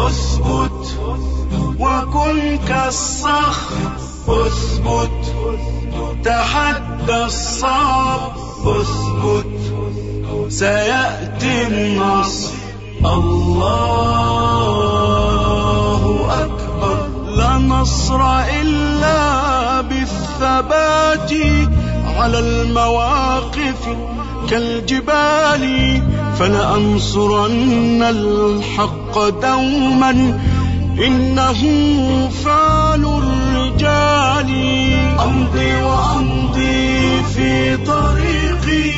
اثبت وكن كالصخر اثبت تحدى الصعب اثبت سيأتي النصر الله أكبر لا نصر إلا بالثبات على المواقف كالجبال فلأنصرن الحق دوما إنه فعل الرجال أمضي وأمضي في طريقي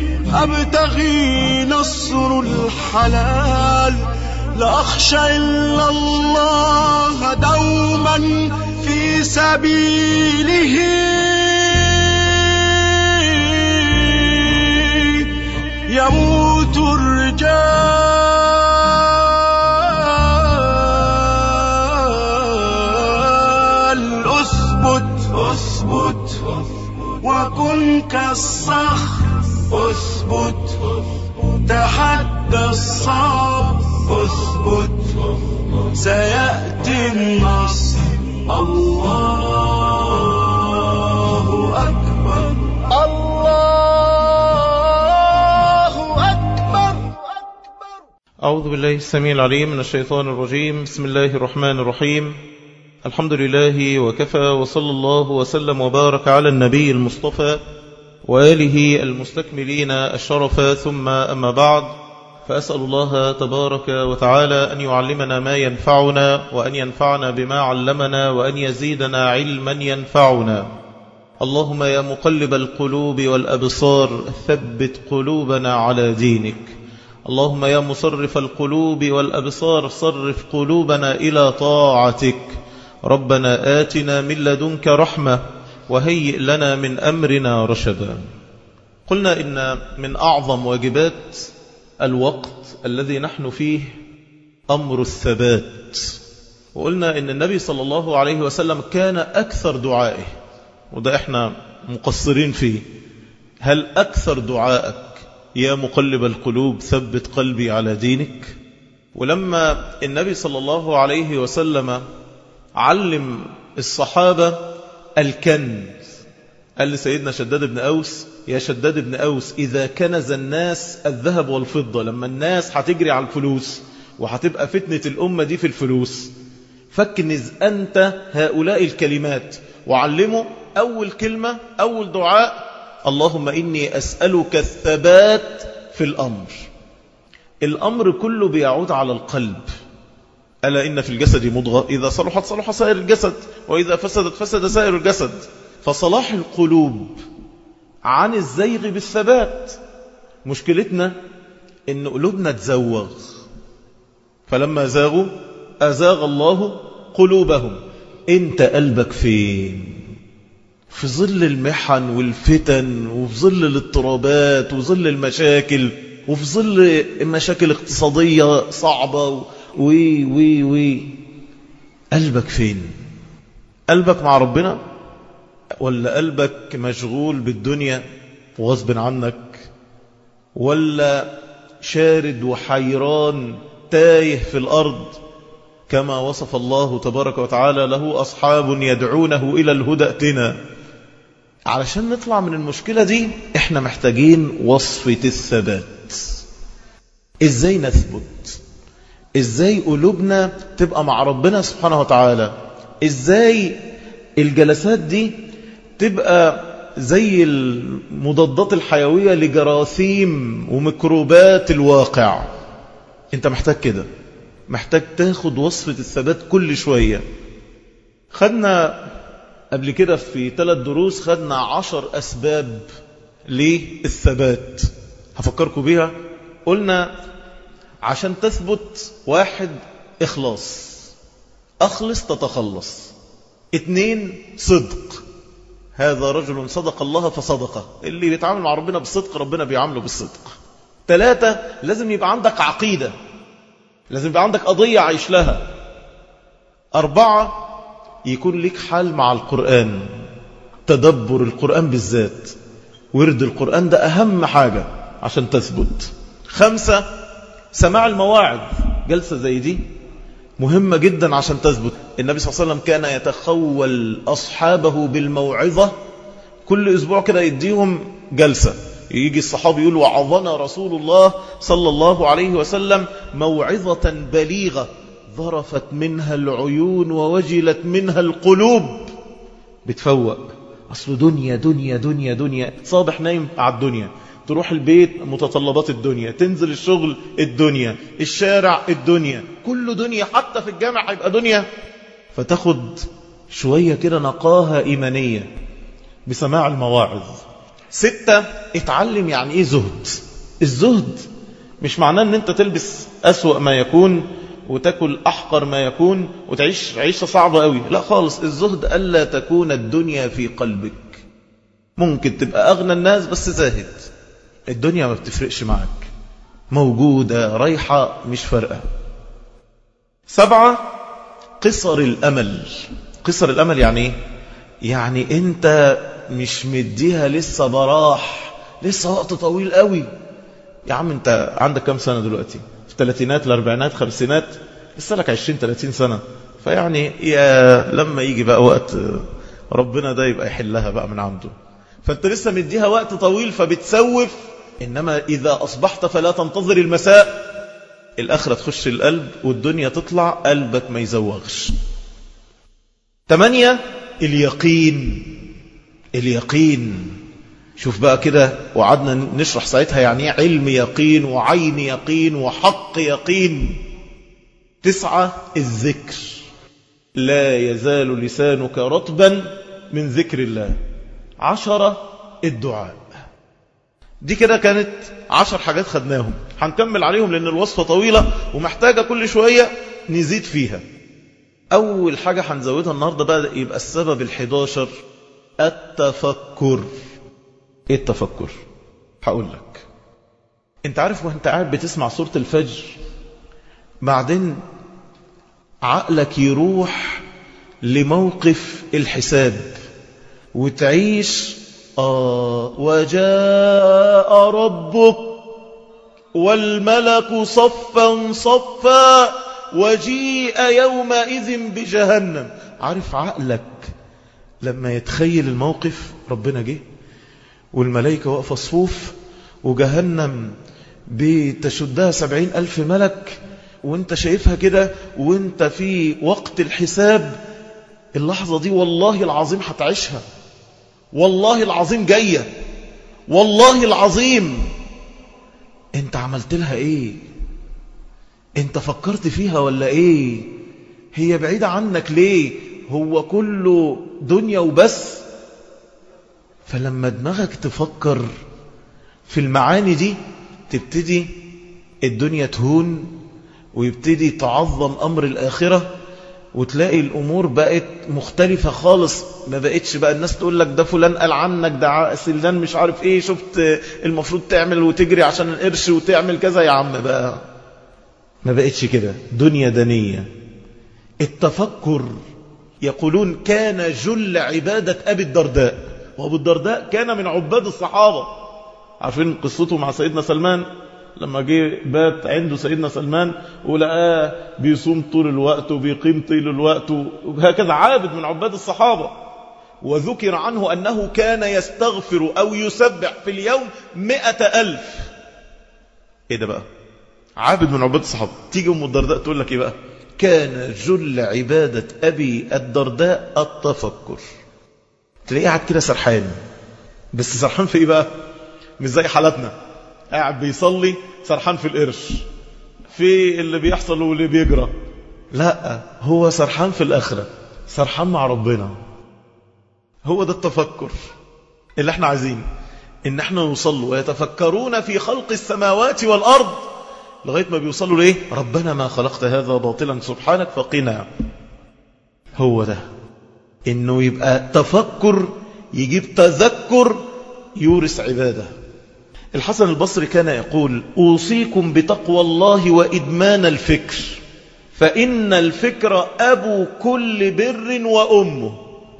أبتغي نصر الحلال لا أخشى إلا الله دوما في سبيله يموت الرجال اثبت اثبت وكن كالصخر اثبت تحدى الصعب اثبت سيأتي النصر الله أكبر الله أكبر أعوذ بالله السميع العليم من الشيطان الرجيم بسم الله الرحمن الرحيم الحمد لله وكفى وصلى الله وسلم وبارك على النبي المصطفى وآله المستكملين الشرف ثم أما بعد فأسأل الله تبارك وتعالى أن يعلمنا ما ينفعنا وأن ينفعنا بما علمنا وأن يزيدنا علما ينفعنا اللهم يا مقلب القلوب والأبصار ثبت قلوبنا على دينك اللهم يا مصرف القلوب والأبصار صرف قلوبنا إلى طاعتك ربنا آتنا من لدنك رحمة وهيئ لنا من أمرنا رشدا قلنا إن من أعظم واجبات الوقت الذي نحن فيه أمر الثبات وقلنا إن النبي صلى الله عليه وسلم كان أكثر دعائه وده إحنا مقصرين فيه هل أكثر دعائك يا مقلب القلوب ثبت قلبي على دينك ولما النبي صلى الله عليه وسلم علم الصحابة الكنز قال لسيدنا شداد بن أوس يا شداد بن أوس إذا كنز الناس الذهب والفضة لما الناس هتجري على الفلوس وهتبقى فتنة الأمة دي في الفلوس فاكنز أنت هؤلاء الكلمات وعلمه أول كلمة أول دعاء اللهم إني أسألك الثبات في الأمر الأمر كله بيعود على القلب ألا إن في الجسد مضغة إذا صلحت صلح سائر الجسد وإذا فسدت فسد سائر الجسد فصلاح القلوب عن الزيغ بالثبات مشكلتنا إن قلوبنا تزوغ فلما زاغوا أزاغ الله قلوبهم انت قلبك فين في ظل المحن والفتن وفي ظل الاضطرابات وفي ظل المشاكل وفي ظل مشاكل اقتصادية صعبة وي وي وي قلبك فين قلبك مع ربنا ولا قلبك مشغول بالدنيا وغصب عنك ولا شارد وحيران تايه في الأرض كما وصف الله تبارك وتعالى له أصحاب يدعونه إلى الهدى ائتنا علشان نطلع من المشكلة دي احنا محتاجين وصفة الثبات ازاي نثبت ازاي قلوبنا تبقى مع ربنا سبحانه وتعالى ازاي الجلسات دي تبقى زي المضادات الحيوية لجراثيم وميكروبات الواقع انت محتاج كده محتاج تاخد وصفة الثبات كل شوية خدنا قبل كده في ثلاث دروس خدنا عشر أسباب للثبات هفكركم بيها قلنا عشان تثبت واحد إخلاص أخلص تتخلص اتنين صدق هذا رجل صدق الله فصدقه اللي بيتعامل مع ربنا بالصدق ربنا بيعامله بالصدق ثلاثة لازم يبقى عندك عقيدة لازم يبقى عندك قضية عايش لها أربعة يكون لك حال مع القرآن تدبر القرآن بالذات ورد القرآن ده أهم حاجة عشان تثبت خمسة سماع المواعظ جلسة زي دي مهمة جدا عشان تثبت النبي صلى الله عليه وسلم كان يتخول أصحابه بالموعظة كل أسبوع كده يديهم جلسة يجي الصحابي يقول وعظنا رسول الله صلى الله عليه وسلم موعظة بليغة ظرفت منها العيون ووجلت منها القلوب بتفوق أصل دنيا دنيا دنيا دنيا صابح نايم على الدنيا تروح البيت متطلبات الدنيا تنزل الشغل الدنيا الشارع الدنيا كله دنيا حتى في الجامع هيبقى دنيا فتاخد شوية كده نقاهة إيمانية بسماع المواعظ ستة اتعلم يعني ايه زهد الزهد مش معناه ان انت تلبس أسوأ ما يكون وتاكل أحقر ما يكون وتعيش عيشة صعبة قوي لا خالص الزهد ألا تكون الدنيا في قلبك ممكن تبقى أغنى الناس بس زاهد الدنيا ما بتفرقش معك موجودة رايحة مش فارقة سبعة قصر الأمل قصر الأمل يعني ايه يعني انت مش مديها لسه براح لسه وقت طويل قوي يا عم انت عندك كم سنة دلوقتي في الثلاثينات الاربعينات خمسينات لسه لك عشرين ثلاثين سنة فيعني يا لما يجي بقى وقت ربنا ده يبقى يحلها بقى من عنده فانت لسه مديها وقت طويل فبتسوف إنما إذا أصبحت فلا تنتظر المساء الآخرة تخش القلب والدنيا تطلع قلبك ما يزوغش تمانية اليقين اليقين شوف بقى كده وعدنا نشرح ساعتها يعني ايه علم يقين وعين يقين وحق يقين تسعة الذكر لا يزال لسانك رطبا من ذكر الله عشرة الدعاء دي كده كانت عشر حاجات خدناهم هنكمل عليهم لأن الوصفة طويلة ومحتاجة كل شوية نزيد فيها أول حاجة هنزودها النهاردة بقى يبقى السبب الحداشر التفكر ايه التفكر هقول لك انت عارف وانت قاعد بتسمع سورة الفجر بعدين عقلك يروح لموقف الحساب وتعيش آه وجاء ربك والملك صفا صفا وجيء يومئذ بجهنم عارف عقلك لما يتخيل الموقف ربنا جه والملائكة واقفة صفوف وجهنم بتشدها سبعين ألف ملك وانت شايفها كده وانت في وقت الحساب اللحظة دي والله العظيم هتعيشها والله العظيم جاية والله العظيم انت عملت لها ايه انت فكرت فيها ولا ايه هي بعيدة عنك ليه هو كله دنيا وبس فلما دماغك تفكر في المعاني دي تبتدي الدنيا تهون ويبتدي تعظم أمر الآخرة وتلاقي الأمور بقت مختلفة خالص ما بقتش بقى الناس تقول لك ده فلان قال عنك ده سلان مش عارف ايه شفت المفروض تعمل وتجري عشان القرش وتعمل كذا يا عم بقى ما بقتش كده دنيا دنية التفكر يقولون كان جل عبادة أبي الدرداء وأبو الدرداء كان من عباد الصحابة عارفين قصته مع سيدنا سلمان لما جه بات عنده سيدنا سلمان ولقاه بيصوم طول الوقت وبيقيم طول الوقت وهكذا عابد من عباد الصحابة وذكر عنه أنه كان يستغفر أو يسبح في اليوم مئة ألف إيه ده بقى عابد من عباد الصحابة تيجي أم الدرداء تقول لك إيه بقى كان جل عبادة أبي الدرداء التفكر تلاقيه قاعد كده سرحان بس سرحان في إيه بقى مش زي حالتنا قاعد بيصلي سرحان في القرش في اللي بيحصل واللي بيجرى لا هو سرحان في الآخرة سرحان مع ربنا هو ده التفكر اللي احنا عايزين ان احنا نوصل له ويتفكرون في خلق السماوات والأرض لغاية ما بيوصلوا ليه ربنا ما خلقت هذا باطلا سبحانك فقنا هو ده انه يبقى تفكر يجيب تذكر يورث عباده الحسن البصري كان يقول أوصيكم بتقوى الله وإدمان الفكر فإن الفكر أبو كل بر وأمه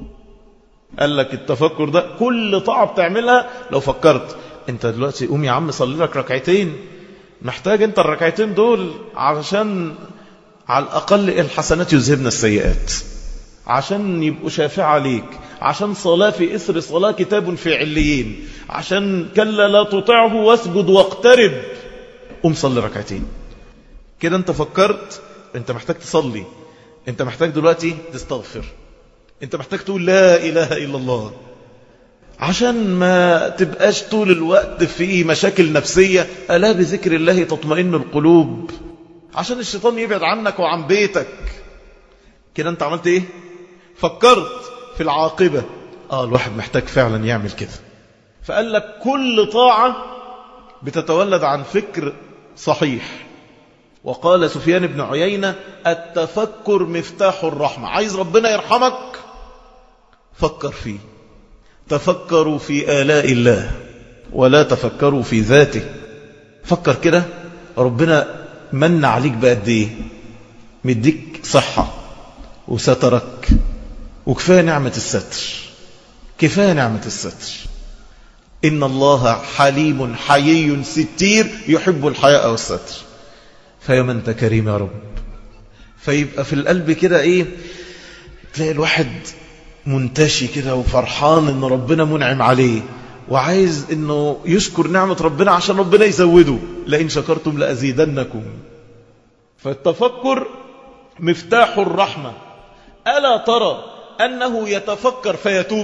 قال لك التفكر ده كل طاعة بتعملها لو فكرت انت دلوقتي قوم يا عم صلي لك ركعتين محتاج انت الركعتين دول علشان على الأقل الحسنات يذهبن السيئات عشان يبقوا شافعة ليك عشان صلاة في إثر صلاة كتاب في عليين عشان كلا لا تطعه واسجد واقترب قم صلي ركعتين كده انت فكرت انت محتاج تصلي انت محتاج دلوقتي تستغفر انت محتاج تقول لا إله إلا الله عشان ما تبقاش طول الوقت في مشاكل نفسية ألا بذكر الله تطمئن القلوب عشان الشيطان يبعد عنك وعن بيتك كده انت عملت ايه فكرت في العاقبة اه الواحد محتاج فعلا يعمل كده فقال لك كل طاعة بتتولد عن فكر صحيح وقال سفيان بن عيينة التفكر مفتاح الرحمة عايز ربنا يرحمك فكر فيه تفكروا في آلاء الله ولا تفكروا في ذاته فكر كده ربنا من عليك بقد ايه مديك صحة وسترك وكفاية نعمة الستر كفاية نعمة الستر إن الله حليم حيي ستير يحب الحياء والستر فيا أنت كريم يا رب فيبقى في القلب كده إيه تلاقي الواحد منتشي كده وفرحان إن ربنا منعم عليه وعايز إنه يشكر نعمة ربنا عشان ربنا يزوده لئن شكرتم لأزيدنكم فالتفكر مفتاح الرحمة ألا ترى أنه يتفكر فيتوب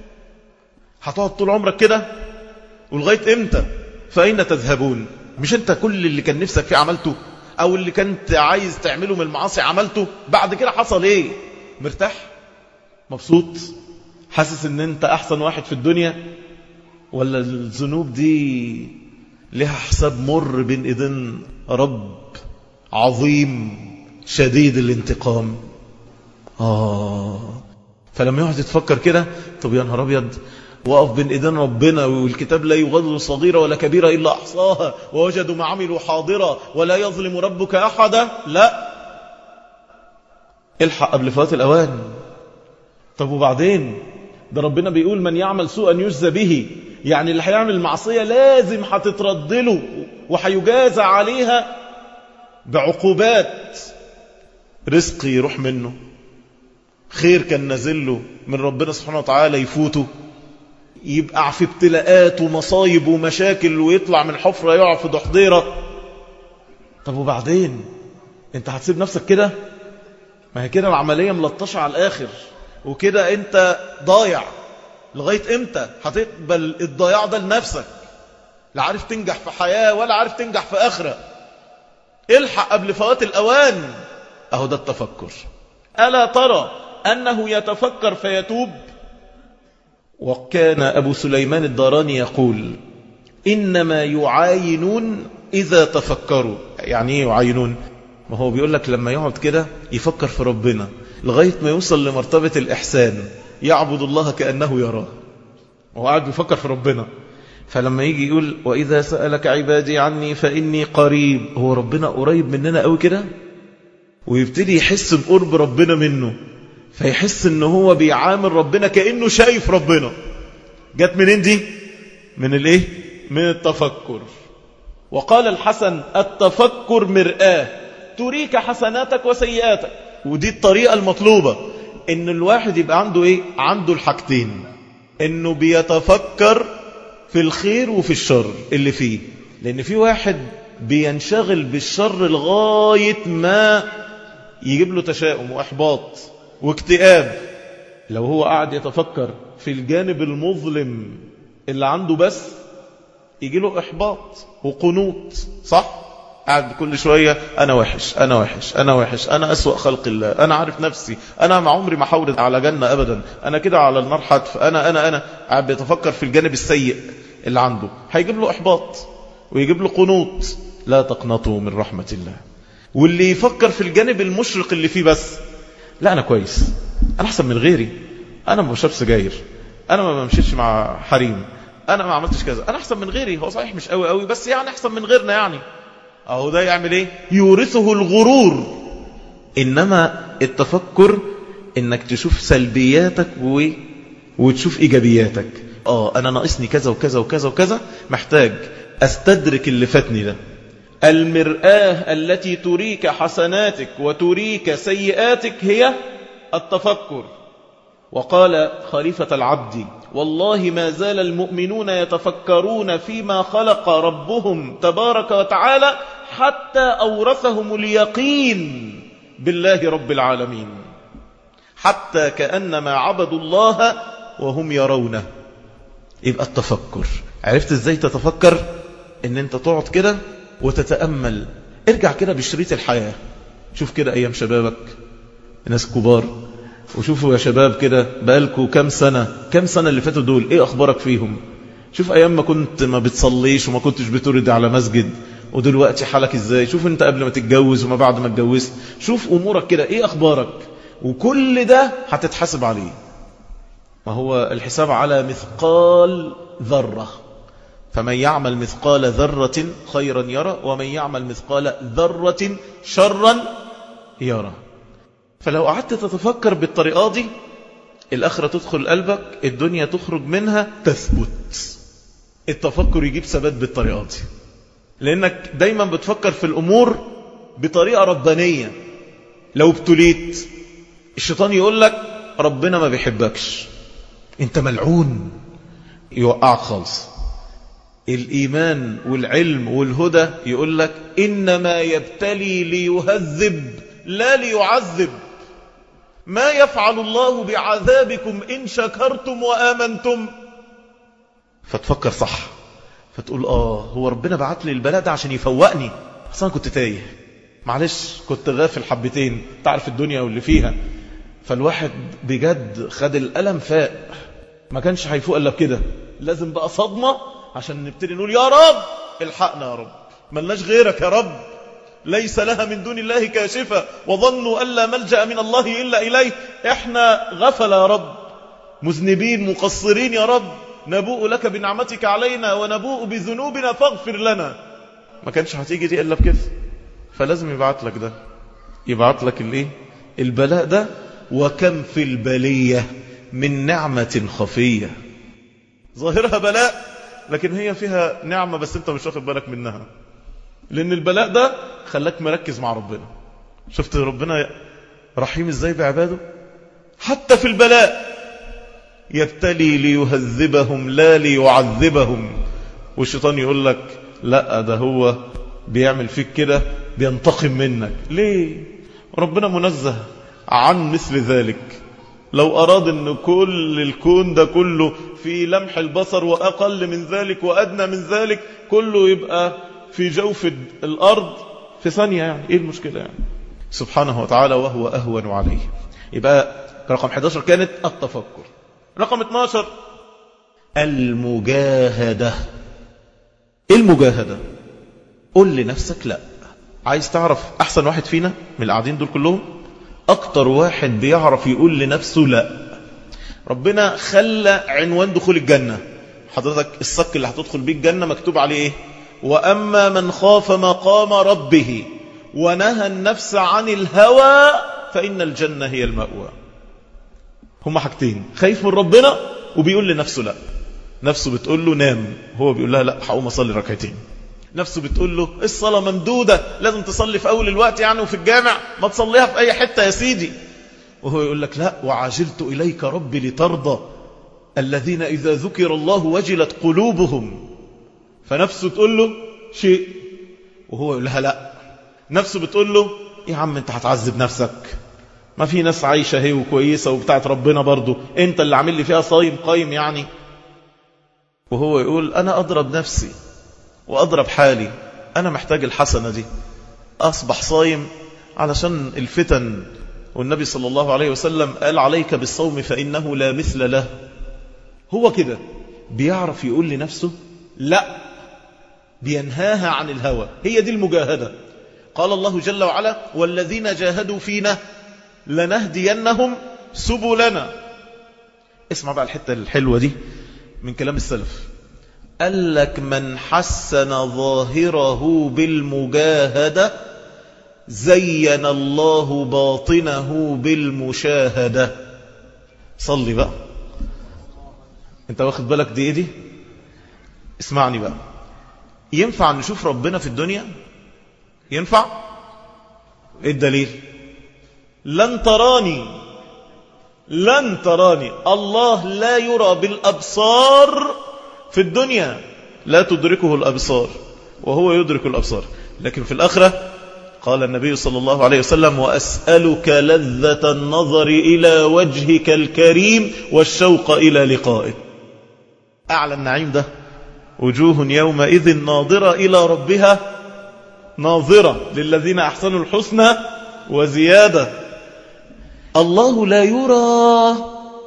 هتقعد طول عمرك كده ولغاية إمتى فأين تذهبون مش أنت كل اللي كان نفسك فيه عملته أو اللي كنت عايز تعمله من المعاصي عملته بعد كده حصل إيه مرتاح مبسوط حاسس ان انت احسن واحد في الدنيا ولا الذنوب دي لها حساب مر بين ايدين رب عظيم شديد الانتقام آه فلما يقعد يتفكر كده طب يا نهار ابيض وقف بين ايدين ربنا والكتاب لا يغادر صغيرة ولا كبيرة إلا أحصاها ووجدوا ما عملوا حاضرة ولا يظلم ربك أحدا لا الحق قبل فوات الأوان طب وبعدين ده ربنا بيقول من يعمل سوءا يجزى به يعني اللي هيعمل معصية لازم هتترد له وهيجازى عليها بعقوبات رزق يروح منه خير كان نازل له من ربنا سبحانه وتعالى يفوته يبقى في ابتلاءات ومصايب ومشاكل ويطلع من حفرة يقع في ضحضيرة طب وبعدين انت هتسيب نفسك كده ما هي كده العملية ملطشة على الآخر وكده انت ضايع لغاية امتى هتقبل الضياع ده لنفسك لا عارف تنجح في حياة ولا عارف تنجح في آخرة الحق قبل فوات الأوان أهو ده التفكر ألا ترى أنه يتفكر فيتوب وكان أبو سليمان الداراني يقول إنما يعاينون إذا تفكروا يعني إيه يعاينون ما هو بيقول لك لما يقعد كده يفكر في ربنا لغاية ما يوصل لمرتبة الإحسان يعبد الله كأنه يراه وهو قاعد بيفكر في ربنا فلما يجي يقول وإذا سألك عبادي عني فإني قريب هو ربنا قريب مننا قوي كده ويبتدي يحس بقرب ربنا منه فيحس ان هو بيعامل ربنا كأنه شايف ربنا جت منين دي من الايه من التفكر وقال الحسن التفكر مرآة تريك حسناتك وسيئاتك ودي الطريقة المطلوبة ان الواحد يبقى عنده ايه عنده الحاجتين انه بيتفكر في الخير وفي الشر اللي فيه لان في واحد بينشغل بالشر لغاية ما يجيب له تشاؤم واحباط واكتئاب لو هو قاعد يتفكر في الجانب المظلم اللي عنده بس يجي له احباط وقنوط صح قاعد كل شوية أنا وحش أنا وحش أنا وحش أنا أسوأ خلق الله أنا عارف نفسي أنا مع عمري ما حورد على جنة أبدا أنا كده على النار حتف أنا أنا أنا قاعد بيتفكر في الجانب السيء اللي عنده هيجيب له إحباط ويجيب له قنوط لا تقنطوا من رحمة الله واللي يفكر في الجانب المشرق اللي فيه بس لا أنا كويس أنا أحسن من غيري أنا ما بشرب سجاير أنا ما بمشيش مع حريم أنا ما عملتش كذا أنا أحسن من غيري هو صحيح مش قوي قوي بس يعني أحسن من غيرنا يعني أهو ده يعمل إيه يورثه الغرور إنما التفكر إنك تشوف سلبياتك و... وتشوف إيجابياتك آه أنا ناقصني كذا وكذا وكذا وكذا محتاج أستدرك اللي فاتني ده المرآة التي تريك حسناتك وتريك سيئاتك هي التفكر وقال خليفة العبد والله ما زال المؤمنون يتفكرون فيما خلق ربهم تبارك وتعالى حتى أورثهم اليقين بالله رب العالمين حتى كأنما عبدوا الله وهم يرونه يبقى التفكر عرفت ازاي تتفكر ان انت تقعد كده وتتأمل ارجع كده بشريط الحياة شوف كده ايام شبابك ناس كبار وشوفوا يا شباب كده بقالكوا كام سنة كام سنة اللي فاتوا دول ايه اخبارك فيهم شوف ايام ما كنت ما بتصليش وما كنتش بترد على مسجد ودلوقتي حالك ازاي شوف انت قبل ما تتجوز وما بعد ما اتجوزت شوف امورك كده ايه اخبارك وكل ده هتتحاسب عليه ما هو الحساب على مثقال ذرة فمن يعمل مثقال ذرة خيرا يرى ومن يعمل مثقال ذرة شرا يرى فلو قعدت تتفكر بالطريقة دي الآخرة تدخل قلبك الدنيا تخرج منها تثبت التفكر يجيب ثبات بالطريقة دي لأنك دايما بتفكر في الأمور بطريقة ربانية لو ابتليت الشيطان يقول لك ربنا ما بيحبكش انت ملعون يوقعك خالص الإيمان والعلم والهدى يقول لك إنما يبتلي ليهذب لا ليعذب ما يفعل الله بعذابكم إن شكرتم وآمنتم فتفكر صح فتقول آه هو ربنا بعت لي البلاء ده عشان يفوقني أصلا كنت تايه معلش كنت غافل حبتين تعرف الدنيا واللي فيها فالواحد بجد خد الألم فاق ما كانش هيفوق إلا بكده لازم بقى صدمة عشان نبتدي نقول يا رب الحقنا يا رب ملناش غيرك يا رب ليس لها من دون الله كاشفة وظنوا أن لا ملجأ من الله إلا إليه إحنا غفل يا رب مذنبين مقصرين يا رب نبوء لك بنعمتك علينا ونبوء بذنوبنا فاغفر لنا ما كانش هتيجي دي إلا بكده فلازم يبعت لك ده يبعت لك الايه البلاء ده وكم في البلية من نعمة خفية ظاهرها بلاء لكن هي فيها نعمة بس انت مش واخد بالك منها لان البلاء ده خلاك مركز مع ربنا شفت ربنا رحيم ازاي بعباده حتى في البلاء يبتلي ليهذبهم لا ليعذبهم والشيطان يقول لك لا ده هو بيعمل فيك كده بينتقم منك ليه ربنا منزه عن مثل ذلك لو أراد أن كل الكون ده كله في لمح البصر وأقل من ذلك وأدنى من ذلك كله يبقى في جوف الأرض في ثانية يعني إيه المشكلة يعني سبحانه وتعالى وهو أهون عليه يبقى رقم 11 كانت التفكر رقم 12 المجاهدة إيه المجاهدة قل لنفسك لا عايز تعرف أحسن واحد فينا من القاعدين دول كلهم أكتر واحد بيعرف يقول لنفسه لا ربنا خلى عنوان دخول الجنة حضرتك الصك اللي هتدخل بيه الجنة مكتوب عليه إيه وأما من خاف مقام ربه ونهى النفس عن الهوى فإن الجنة هي المأوى هما حاجتين خايف من ربنا وبيقول لنفسه لا نفسه بتقول له نام هو بيقول لها لا هقوم أصلي ركعتين نفسه بتقول له الصلاة ممدودة لازم تصلي في أول الوقت يعني وفي الجامع ما تصليها في أي حتة يا سيدي وهو يقول لك لا وعجلت إليك ربي لترضى الذين إذا ذكر الله وجلت قلوبهم فنفسه تقول له شيء وهو يقول لها لا نفسه بتقول له يا عم انت هتعذب نفسك ما في ناس عايشة هي وكويسة وبتاعت ربنا برضو انت اللي عامل لي فيها صايم قايم يعني وهو يقول انا اضرب نفسي واضرب حالي انا محتاج الحسنة دي اصبح صايم علشان الفتن والنبي صلى الله عليه وسلم قال عليك بالصوم فإنه لا مثل له هو كده بيعرف يقول لنفسه لا بينهاها عن الهوى هي دي المجاهدة قال الله جل وعلا والذين جاهدوا فينا لنهدينهم سبلنا اسمع بقى الحتة الحلوة دي من كلام السلف قال لك من حسن ظاهره بالمجاهدة زين الله باطنه بالمشاهدة صلي بقى انت واخد بالك دي ايه دي اسمعني بقى ينفع نشوف ربنا في الدنيا ينفع ايه الدليل لن تراني لن تراني الله لا يرى بالأبصار في الدنيا لا تدركه الأبصار وهو يدرك الأبصار لكن في الآخرة قال النبي صلى الله عليه وسلم وأسألك لذة النظر إلى وجهك الكريم والشوق إلى لقائك أعلى النعيم ده وجوه يومئذ ناظرة إلى ربها ناظرة للذين أحسنوا الحسنى وزيادة الله لا يرى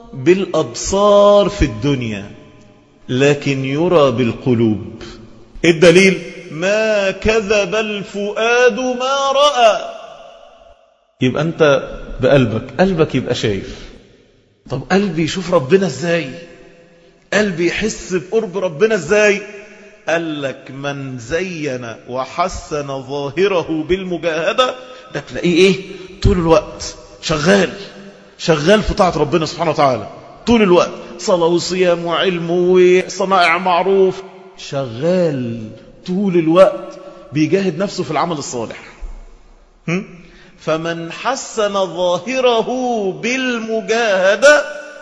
بالأبصار في الدنيا لكن يرى بالقلوب الدليل ما كذب الفؤاد ما رأى يبقى أنت بقلبك قلبك يبقى شايف طب قلبي يشوف ربنا ازاي قلبي يحس بقرب ربنا ازاي قال لك من زين وحسن ظاهره بالمجاهدة ده تلاقيه ايه طول الوقت شغال شغال في طاعة ربنا سبحانه وتعالى طول الوقت صلاة وصيام وعلم وصنائع معروف شغال طول الوقت بيجاهد نفسه في العمل الصالح هم؟ فمن حسن ظاهره بالمجاهدة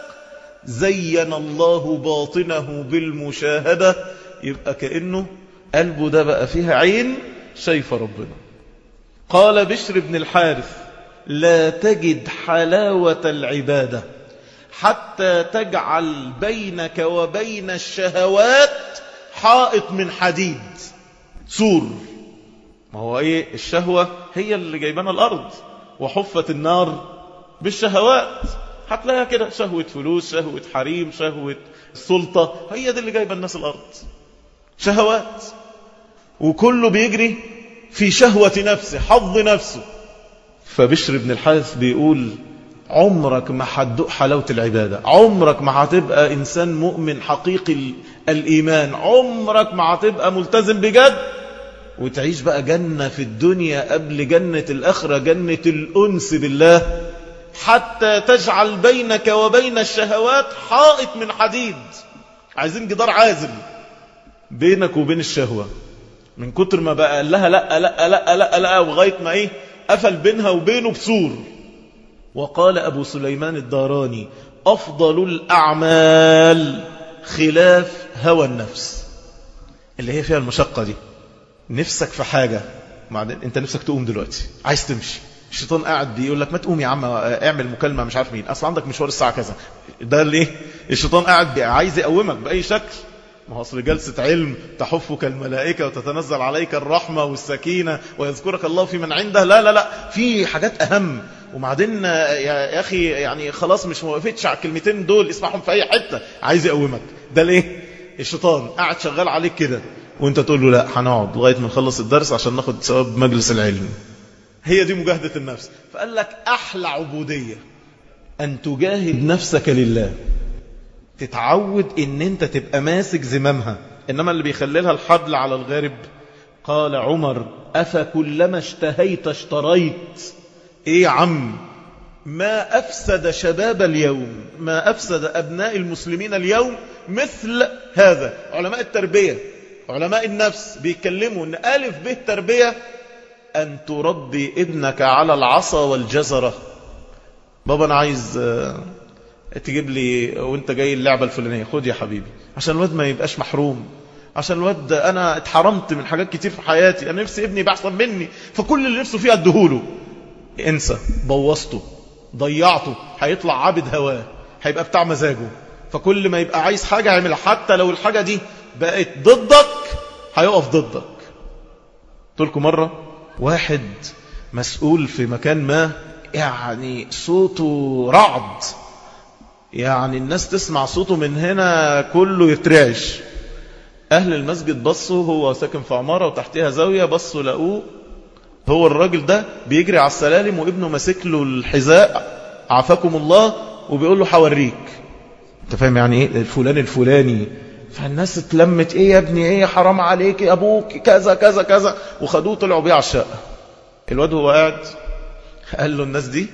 زين الله باطنه بالمشاهدة يبقى كأنه قلبه ده بقى فيها عين شايفة ربنا قال بشر بن الحارث لا تجد حلاوة العبادة حتى تجعل بينك وبين الشهوات حائط من حديد سور ما هو ايه الشهوة هي اللي جايبانا الارض وحفت النار بالشهوات هتلاقيها كده شهوة فلوس شهوة حريم شهوة سلطة هي دي اللي جايبه الناس الارض شهوات وكله بيجري في شهوة نفسه حظ نفسه فبشر بن الحارث بيقول عمرك ما هتدوق حلاوة العبادة عمرك ما هتبقى إنسان مؤمن حقيقي الإيمان عمرك ما هتبقى ملتزم بجد وتعيش بقى جنة في الدنيا قبل جنة الآخرة جنة الأنس بالله حتى تجعل بينك وبين الشهوات حائط من حديد عايزين جدار عازل بينك وبين الشهوة من كتر ما بقى قال لها لا لا لا لا لا وغاية ما ايه قفل بينها وبينه بسور وقال أبو سليمان الداراني أفضل الأعمال خلاف هوى النفس اللي هي فيها المشقة دي نفسك في حاجة بعدين انت نفسك تقوم دلوقتي عايز تمشي الشيطان قاعد بيقول لك ما تقوم يا عم اعمل مكالمة مش عارف مين اصلا عندك مشوار الساعة كذا ده ليه الشيطان قاعد عايز يقومك بأي شكل ما هو أصل جلسة علم تحفك الملائكة وتتنزل عليك الرحمة والسكينة ويذكرك الله في من عنده لا لا لا في حاجات أهم وبعدين يا أخي يعني خلاص مش موقفتش على الكلمتين دول اسمعهم في أي حتة عايز يقومك ده ليه الشيطان قاعد شغال عليك كده وانت تقول له لا هنقعد لغاية ما نخلص الدرس عشان ناخد ثواب مجلس العلم هي دي مجاهدة النفس فقال لك أحلى عبودية أن تجاهد نفسك لله تتعود ان انت تبقى ماسك زمامها انما اللي بيخلي لها الحبل على الغارب قال عمر افكلما اشتهيت اشتريت ايه يا عم ما افسد شباب اليوم ما افسد ابناء المسلمين اليوم مثل هذا علماء التربية علماء النفس بيتكلموا ان الف به تربية ان تربي ابنك على العصا والجزرة بابا انا عايز تجيب لي وانت جاي اللعبة الفلانية خد يا حبيبي عشان الواد ما يبقاش محروم عشان الواد انا اتحرمت من حاجات كتير في حياتي انا نفسي ابني بحصل مني فكل اللي نفسه فيه اديهوله انسى بوظته ضيعته هيطلع عابد هواه هيبقى بتاع مزاجه فكل ما يبقى عايز حاجة يعملها حتى لو الحاجة دي بقت ضدك هيقف ضدك قلت لكم مرة واحد مسؤول في مكان ما يعني صوته رعد يعني الناس تسمع صوته من هنا كله يترعش أهل المسجد بصوا هو ساكن في عمارة وتحتها زاوية بصوا لقوه هو الراجل ده بيجري على السلالم وابنه ماسك له الحذاء عافاكم الله وبيقول له حوريك انت فاهم يعني ايه الفلان الفلاني فالناس اتلمت ايه يا ابني ايه حرام عليك يا ابوك كذا كذا كذا وخدوه طلعوا بيه على الشقه الواد هو قاعد قال له الناس دي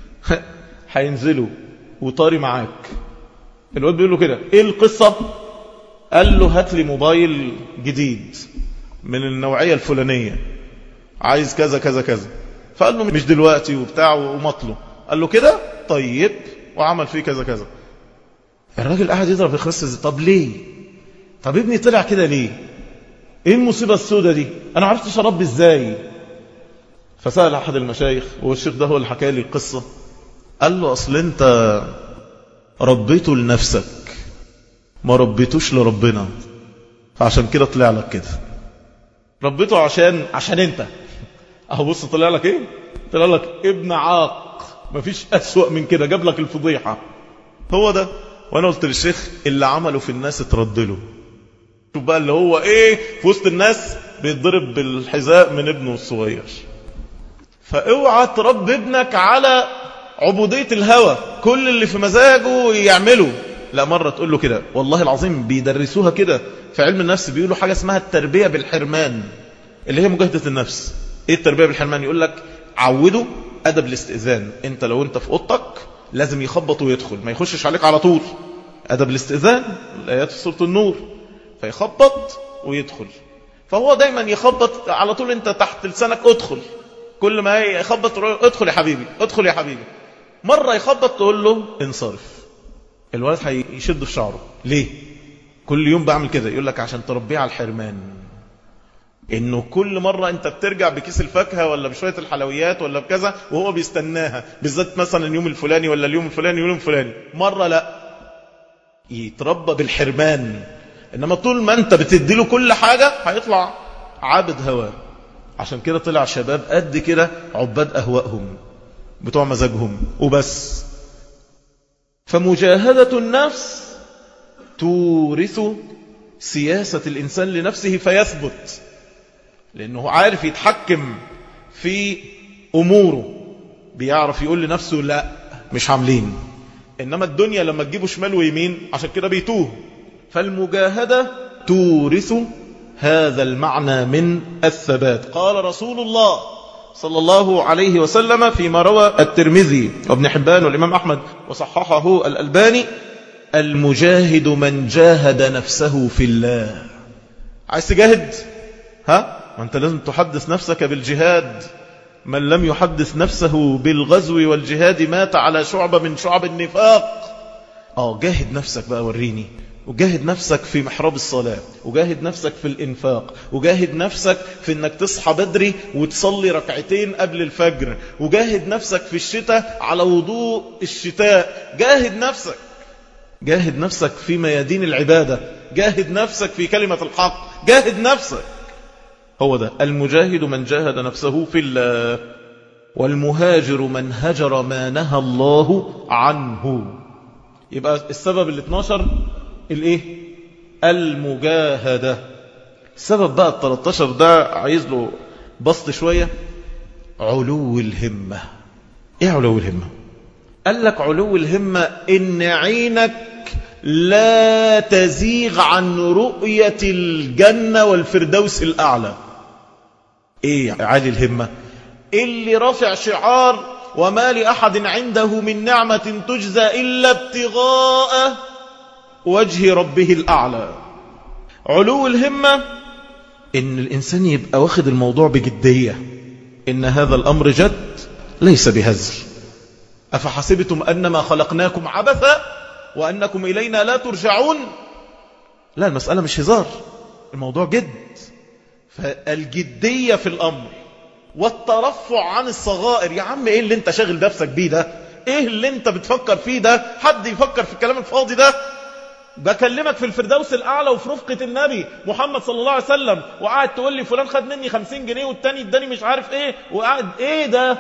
هينزلوا وطاري معاك الواد بيقول له كده ايه القصة قال له هات لي موبايل جديد من النوعية الفلانية عايز كذا كذا كذا فقال له مش دلوقتي وبتاع ومطله قال له كده طيب وعمل فيه كذا كذا الراجل قاعد يضرب الخس طب ليه طب ابني طلع كده ليه ايه المصيبة السوداء دي انا عرفت اربي ازاي فسأل احد المشايخ والشيخ ده هو اللي حكى لي القصة قال له اصل انت ربيته لنفسك ما ربيتوش لربنا فعشان كده طلع لك كده ربيته عشان عشان انت اهو بص طلع لك ايه طلع لك ابن عاق مفيش اسوأ من كده جاب لك الفضيحة هو ده وانا قلت للشيخ اللي عمله في الناس اترد له شوف بقى اللي هو ايه في وسط الناس بيتضرب بالحذاء من ابنه الصغير فاوعى تربي ابنك على عبودية الهوى كل اللي في مزاجه يعمله لا مرة تقول له كده والله العظيم بيدرسوها كده في علم النفس بيقولوا حاجة اسمها التربية بالحرمان اللي هي مجاهدة النفس ايه التربية بالحرمان يقول لك عوده أدب الاستئذان انت لو انت في اوضتك لازم يخبط ويدخل ما يخشش عليك على طول أدب الاستئذان الآيات في سورة النور فيخبط ويدخل فهو دايما يخبط على طول انت تحت لسانك ادخل كل ما يخبط ادخل يا حبيبي ادخل يا حبيبي مرة يخبط تقول له انصرف الولد هيشد في شعره ليه كل يوم بعمل كده يقول لك عشان تربيه على الحرمان انه كل مرة انت بترجع بكيس الفاكهة ولا بشوية الحلويات ولا بكذا وهو بيستناها بالذات مثلا اليوم الفلاني ولا اليوم الفلاني واليوم الفلاني مرة لا يتربى بالحرمان انما طول ما انت بتدي له كل حاجة هيطلع عابد هواه عشان كده طلع شباب قد كده عباد اهوائهم بتوع مزاجهم وبس فمجاهدة النفس تورث سياسة الإنسان لنفسه فيثبت لأنه عارف يتحكم في أموره بيعرف يقول لنفسه لا مش عاملين إنما الدنيا لما تجيبه شمال ويمين عشان كده بيتوه فالمجاهدة تورث هذا المعنى من الثبات قال رسول الله صلى الله عليه وسلم فيما روى الترمذي وابن حبان والإمام أحمد وصححه الألباني المجاهد من جاهد نفسه في الله عايز تجاهد ها ما انت لازم تحدث نفسك بالجهاد من لم يحدث نفسه بالغزو والجهاد مات على شعبة من شعب النفاق اه جاهد نفسك بقى وريني وجاهد نفسك في محراب الصلاة وجاهد نفسك في الإنفاق وجاهد نفسك في أنك تصحى بدري وتصلي ركعتين قبل الفجر وجاهد نفسك في الشتاء على وضوء الشتاء جاهد نفسك جاهد نفسك في ميادين العبادة جاهد نفسك في كلمة الحق جاهد نفسك هو ده المجاهد من جاهد نفسه في الله والمهاجر من هجر ما نهى الله عنه يبقى السبب ال 12 الايه المجاهدة السبب بقى ال 13 ده عايز له بسط شوية علو الهمة ايه علو الهمة قال لك علو الهمة ان عينك لا تزيغ عن رؤية الجنة والفردوس الأعلى ايه عالي الهمة اللي رافع شعار وما لأحد عنده من نعمة تجزى إلا ابتغاء وجه ربه الأعلى علو الهمة إن الإنسان يبقى واخد الموضوع بجدية إن هذا الأمر جد ليس بهزل أفحسبتم أنما خلقناكم عبثا وأنكم إلينا لا ترجعون لا المسألة مش هزار الموضوع جد فالجدية في الأمر والترفع عن الصغائر يا عم ايه اللي انت شاغل نفسك بيه ده ايه اللي انت بتفكر فيه ده حد يفكر في الكلام الفاضي ده بكلمك في الفردوس الأعلى وفي رفقة النبي محمد صلى الله عليه وسلم وقاعد تقول لي فلان خد مني خمسين جنيه والتاني اداني مش عارف ايه وقاعد ايه ده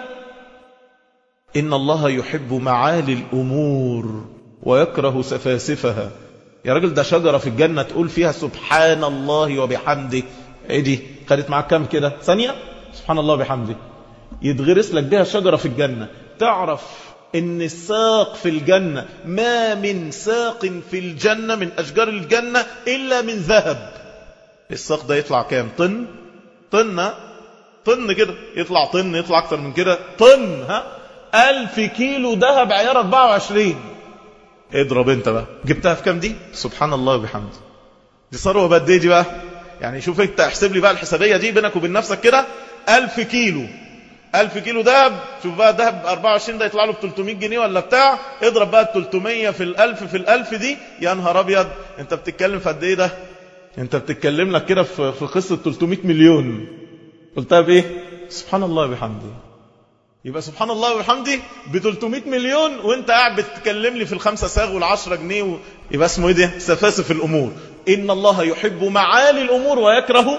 إن الله يحب معالي الأمور ويكره سفاسفها يا راجل ده شجرة في الجنة تقول فيها سبحان الله وبحمده ايه دي خدت معاك كام كده ثانية سبحان الله وبحمده يتغرس لك بها شجرة في الجنة تعرف ان الساق في الجنة ما من ساق في الجنة من أشجار الجنة إلا من ذهب الساق ده يطلع كام طن طن طن كده يطلع طن يطلع أكتر من كده طن ها ألف كيلو ذهب عيار 24 اضرب انت بقى جبتها في كام دي سبحان الله وبحمده دي ثروه بقد ايه دي بقى يعني شوف انت احسب لي بقى الحسابيه دي بينك وبين نفسك كده ألف كيلو ألف كيلو دهب شوف بقى دهب 24 ده يطلع له ب 300 جنيه ولا بتاع اضرب بقى ال 300 في الألف في الألف دي يا نهار أبيض أنت بتتكلم في قد إيه ده أنت بتتكلم لك كده في في قصة 300 مليون قلتها بإيه سبحان الله وبحمده يبقى سبحان الله وبحمده ب 300 مليون وانت قاعد بتتكلم لي في الخمسة ساغ والعشرة جنيه و... يبقى اسمه ايه ده سفاسف الامور ان الله يحب معالي الامور ويكره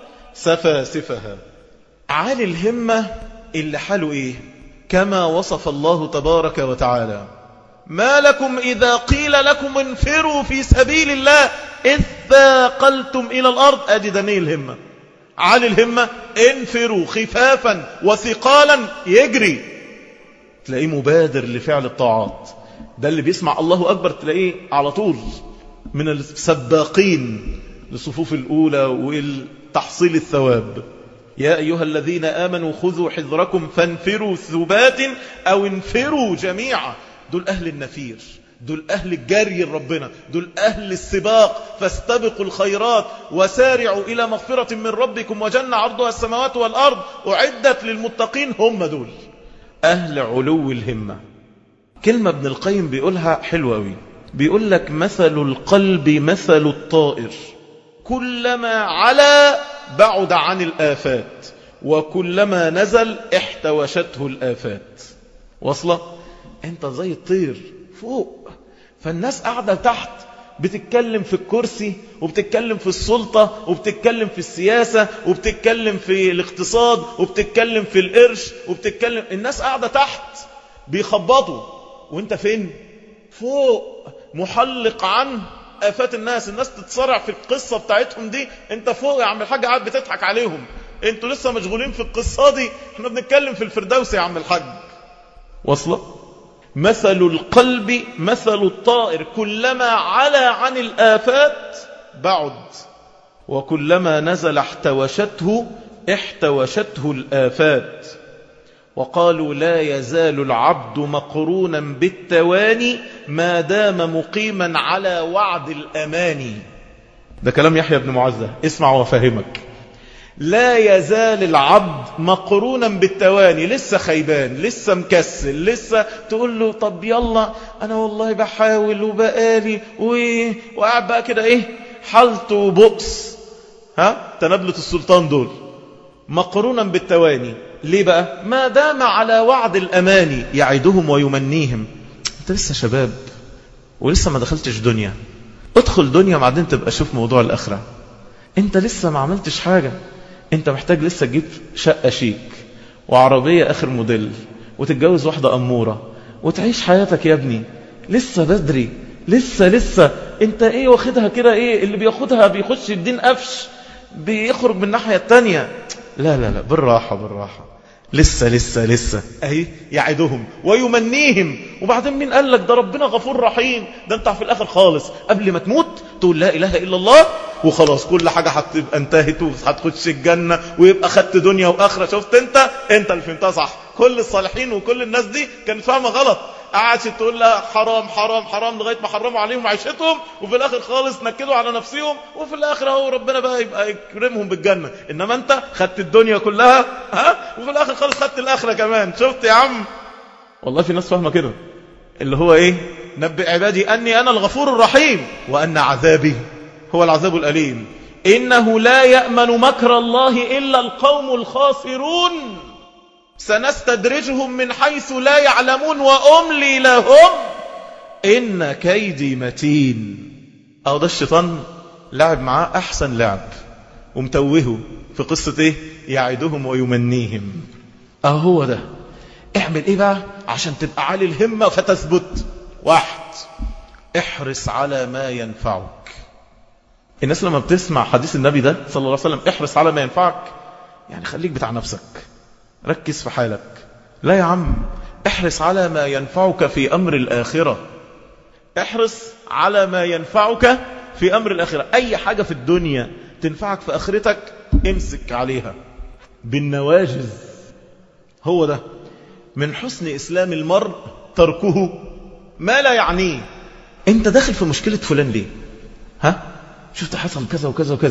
سفاسفها عالي الهمة اللي حاله ايه كما وصف الله تبارك وتعالى ما لكم إذا قيل لكم انفروا في سبيل الله إذ ثاقلتم إلى الأرض أدي دني الهمة عالي الهمة انفروا خفافا وثقالا يجري تلاقيه مبادر لفعل الطاعات ده اللي بيسمع الله أكبر تلاقيه على طول من السباقين للصفوف الأولى والتحصيل الثواب يا أيها الذين آمنوا خذوا حذركم فانفروا ثبات أو انفروا جميعا دول أهل النفير دول أهل الجري ربنا دول أهل السباق فاستبقوا الخيرات وسارعوا إلى مغفرة من ربكم وجنة عرضها السماوات والأرض أعدت للمتقين هم دول أهل علو الهمة كلمة ابن القيم بيقولها حلوة أوي بيقول لك مثل القلب مثل الطائر كلما علا بعد عن الآفات وكلما نزل احتوشته الآفات وصلة انت زي الطير فوق فالناس قاعدة تحت بتتكلم في الكرسي وبتتكلم في السلطة وبتتكلم في السياسة وبتتكلم في الاقتصاد وبتتكلم في القرش وبتتكلم الناس قاعدة تحت بيخبطوا وانت فين فوق محلق عن آفات الناس الناس تتصارع في القصة بتاعتهم دي انت فوق يا عم الحاج قاعد بتضحك عليهم انتوا لسه مشغولين في القصة دي احنا بنتكلم في الفردوس يا عم الحاج وصلة مثل القلب مثل الطائر كلما علا عن الآفات بعد وكلما نزل احتوشته احتوشته الآفات وقالوا لا يزال العبد مقرونا بالتواني ما دام مقيما على وعد الأماني ده كلام يحيى بن معزة اسمع وفهمك لا يزال العبد مقرونا بالتواني لسه خيبان لسه مكسل لسه تقول له طب يلا انا والله بحاول وبقالي وقاعد بقى كده ايه حالته وبؤس ها تنبلة السلطان دول مقرونا بالتواني ليه بقى ما دام على وعد الاماني يعدهم ويمنيهم انت لسه شباب ولسه ما دخلتش دنيا ادخل دنيا بعدين تبقى شوف موضوع الاخره انت لسه ما عملتش حاجه انت محتاج لسه تجيب شقة شيك وعربية اخر موديل وتتجوز واحدة امورة وتعيش حياتك يا ابني لسه بدري لسه لسه انت ايه واخدها كده ايه اللي بياخدها بيخش الدين قفش بيخرج من الناحية التانية لا لا لا بالراحة بالراحة لسه لسه لسه اهي يعدهم ويمنيهم وبعدين مين قال لك ده ربنا غفور رحيم ده انت في الاخر خالص قبل ما تموت تقول لا اله الا الله وخلاص كل حاجة هتبقى انتهت وهتخش الجنة ويبقى خدت دنيا واخرة شفت انت انت اللي فهمتها صح كل الصالحين وكل الناس دي كانت فاهمة غلط قعدت تقول لها حرام حرام حرام لغاية ما حرموا عليهم عيشتهم وفي الاخر خالص نكدوا على نفسهم وفي الاخر اهو ربنا بقى يبقى يكرمهم بالجنة انما انت خدت الدنيا كلها ها وفي الاخر خالص خدت الاخرة كمان شفت يا عم والله في ناس فاهمة كده اللي هو ايه نبئ عبادي اني انا الغفور الرحيم وان عذابي هو العذاب الأليم إنه لا يأمن مكر الله إلا القوم الخاسرون سنستدرجهم من حيث لا يعلمون وأملي لهم إن كيدي متين أو ده الشيطان لعب معاه أحسن لعب ومتوهه في قصة إيه يعدهم ويمنيهم أهو هو ده اعمل إيه بقى عشان تبقى عالي الهمة فتثبت واحد احرص على ما ينفعك الناس لما بتسمع حديث النبي ده صلى الله عليه وسلم احرص على ما ينفعك يعني خليك بتاع نفسك ركز في حالك لا يا عم احرص على ما ينفعك في أمر الآخرة احرص على ما ينفعك في أمر الآخرة أي حاجة في الدنيا تنفعك في آخرتك امسك عليها بالنواجز هو ده من حسن إسلام المرء تركه ما لا يعنيه انت داخل في مشكلة فلان ليه ها شفت حصل كذا وكذا وكذا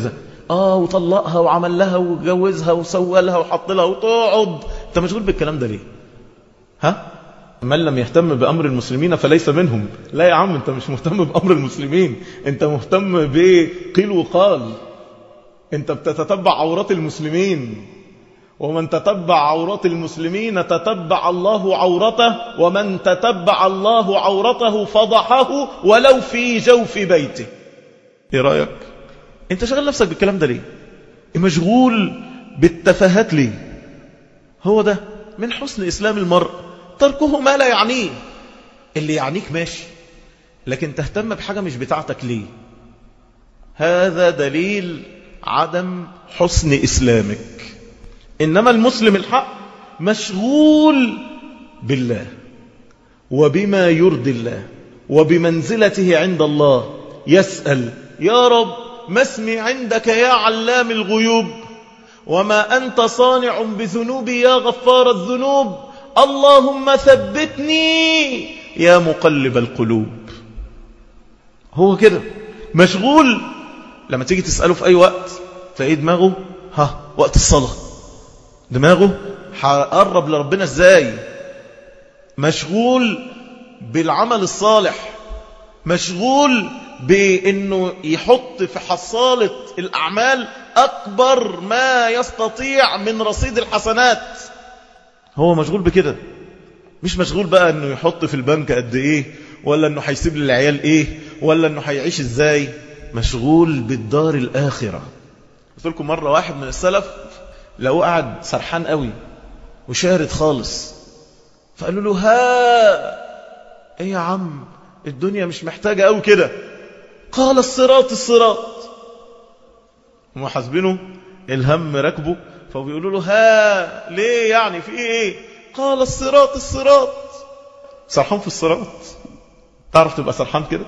اه وطلقها وعمل لها وجوزها وسوى لها وحط لها وتقعد انت مشغول بالكلام ده ليه ها من لم يهتم بأمر المسلمين فليس منهم لا يا عم انت مش مهتم بأمر المسلمين انت مهتم بقيل وقال انت بتتتبع عورات المسلمين ومن تتبع عورات المسلمين تتبع الله عورته ومن تتبع الله عورته فضحه ولو في جوف بيته ايه رأيك انت شغل نفسك بالكلام ده ليه مشغول بالتفاهات ليه هو ده من حسن إسلام المرء تركه ما لا يعنيه اللي يعنيك ماشي لكن تهتم بحاجة مش بتاعتك ليه هذا دليل عدم حسن إسلامك إنما المسلم الحق مشغول بالله وبما يرضي الله وبمنزلته عند الله يسأل يا رب ما اسمي عندك يا علام الغيوب وما أنت صانع بذنوبي يا غفار الذنوب اللهم ثبتني يا مقلب القلوب هو كده مشغول لما تيجي تسأله في أي وقت تلاقيه دماغه ها وقت الصلاة دماغه هقرب لربنا ازاي مشغول بالعمل الصالح مشغول بأنه يحط في حصالة الأعمال أكبر ما يستطيع من رصيد الحسنات هو مشغول بكده مش مشغول بقى أنه يحط في البنك قد إيه ولا أنه هيسيب للعيال إيه ولا أنه هيعيش إزاي مشغول بالدار الآخرة قلت لكم مرة واحد من السلف لو قعد سرحان قوي وشارد خالص فقالوا له ها ايه يا عم الدنيا مش محتاجة قوي كده قال الصراط الصراط هم حاسبينه الهم ركبه فبيقولوا له ها ليه يعني في ايه قال الصراط الصراط سرحان في الصراط تعرف تبقى سرحان كده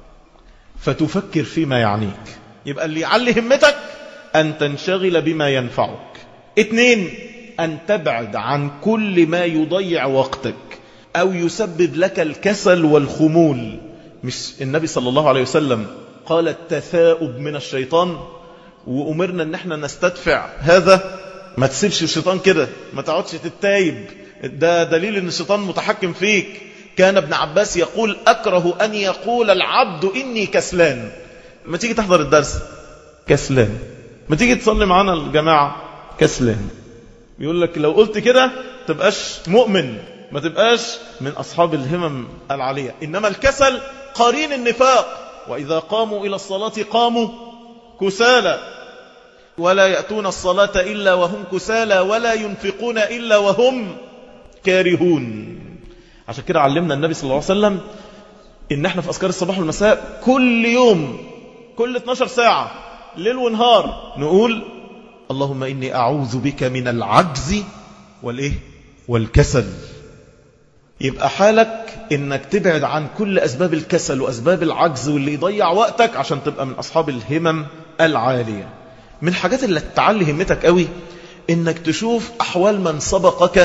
فتفكر فيما يعنيك يبقى اللي يعلي همتك أن تنشغل بما ينفعك اثنين أن تبعد عن كل ما يضيع وقتك أو يسبب لك الكسل والخمول مش النبي صلى الله عليه وسلم قال التثاؤب من الشيطان وأمرنا أن احنا نستدفع هذا ما تسيبش الشيطان كده ما تقعدش تتايب ده دليل أن الشيطان متحكم فيك كان ابن عباس يقول أكره أن يقول العبد إني كسلان ما تيجي تحضر الدرس كسلان ما تيجي تصلي معانا الجماعة كسلان يقول لك لو قلت كده تبقاش مؤمن ما تبقاش من أصحاب الهمم العالية إنما الكسل قرين النفاق وإذا قاموا إلى الصلاة قاموا كسالى ولا يأتون الصلاة إلا وهم كسالى ولا ينفقون إلا وهم كارهون عشان كده علمنا النبي صلى الله عليه وسلم إن احنا في أذكار الصباح والمساء كل يوم كل 12 ساعة ليل ونهار نقول اللهم إني أعوذ بك من العجز والإيه والكسل يبقى حالك إنك تبعد عن كل أسباب الكسل وأسباب العجز واللي يضيع وقتك عشان تبقى من أصحاب الهمم العالية من الحاجات اللي تعلي همتك قوي إنك تشوف أحوال من سبقك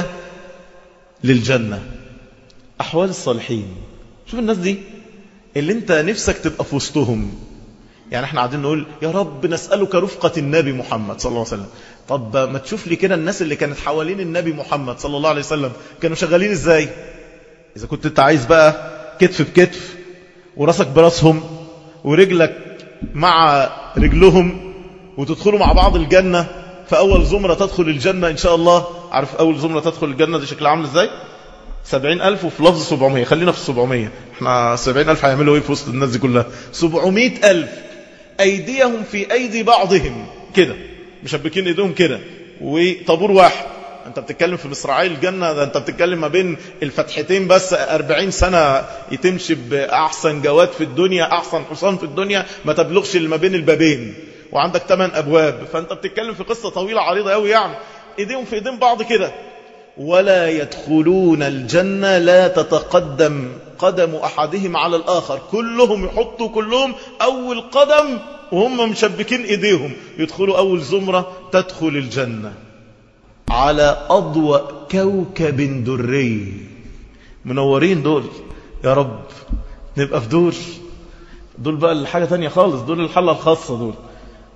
للجنة أحوال الصالحين شوف الناس دي اللي انت نفسك تبقى في وسطهم يعني احنا قاعدين نقول يا رب نسألك رفقة النبي محمد صلى الله عليه وسلم طب ما تشوف لي كده الناس اللي كانت حوالين النبي محمد صلى الله عليه وسلم كانوا شغالين ازاي اذا كنت انت عايز بقى كتف بكتف وراسك براسهم ورجلك مع رجلهم وتدخلوا مع بعض الجنة فأول زمرة تدخل الجنة إن شاء الله عارف أول زمرة تدخل الجنة دي شكلها عامل ازاي سبعين ألف وفي لفظ سبعمية خلينا في السبعمية احنا سبعين ألف هيعملوا ايه في وسط الناس دي كلها سبعمية ألف أيديهم في أيدي بعضهم كده مشبكين ايديهم كده وطابور واحد انت بتتكلم في مصراعي الجنة ده انت بتتكلم ما بين الفتحتين بس أربعين سنة يتمشي بأحسن جواد في الدنيا أحسن حصان في الدنيا ما تبلغش ما بين البابين وعندك ثمان أبواب فانت بتتكلم في قصة طويلة عريضة قوي يعني ايديهم في ايدين بعض كده ولا يدخلون الجنة لا تتقدم قدم أحدهم على الآخر كلهم يحطوا كلهم أول قدم وهم مشبكين إيديهم يدخلوا أول زمرة تدخل الجنة على أضوء كوكب دري منورين دول يا رب نبقى في دول دول بقى الحاجة تانية خالص دول الحلة الخاصة دول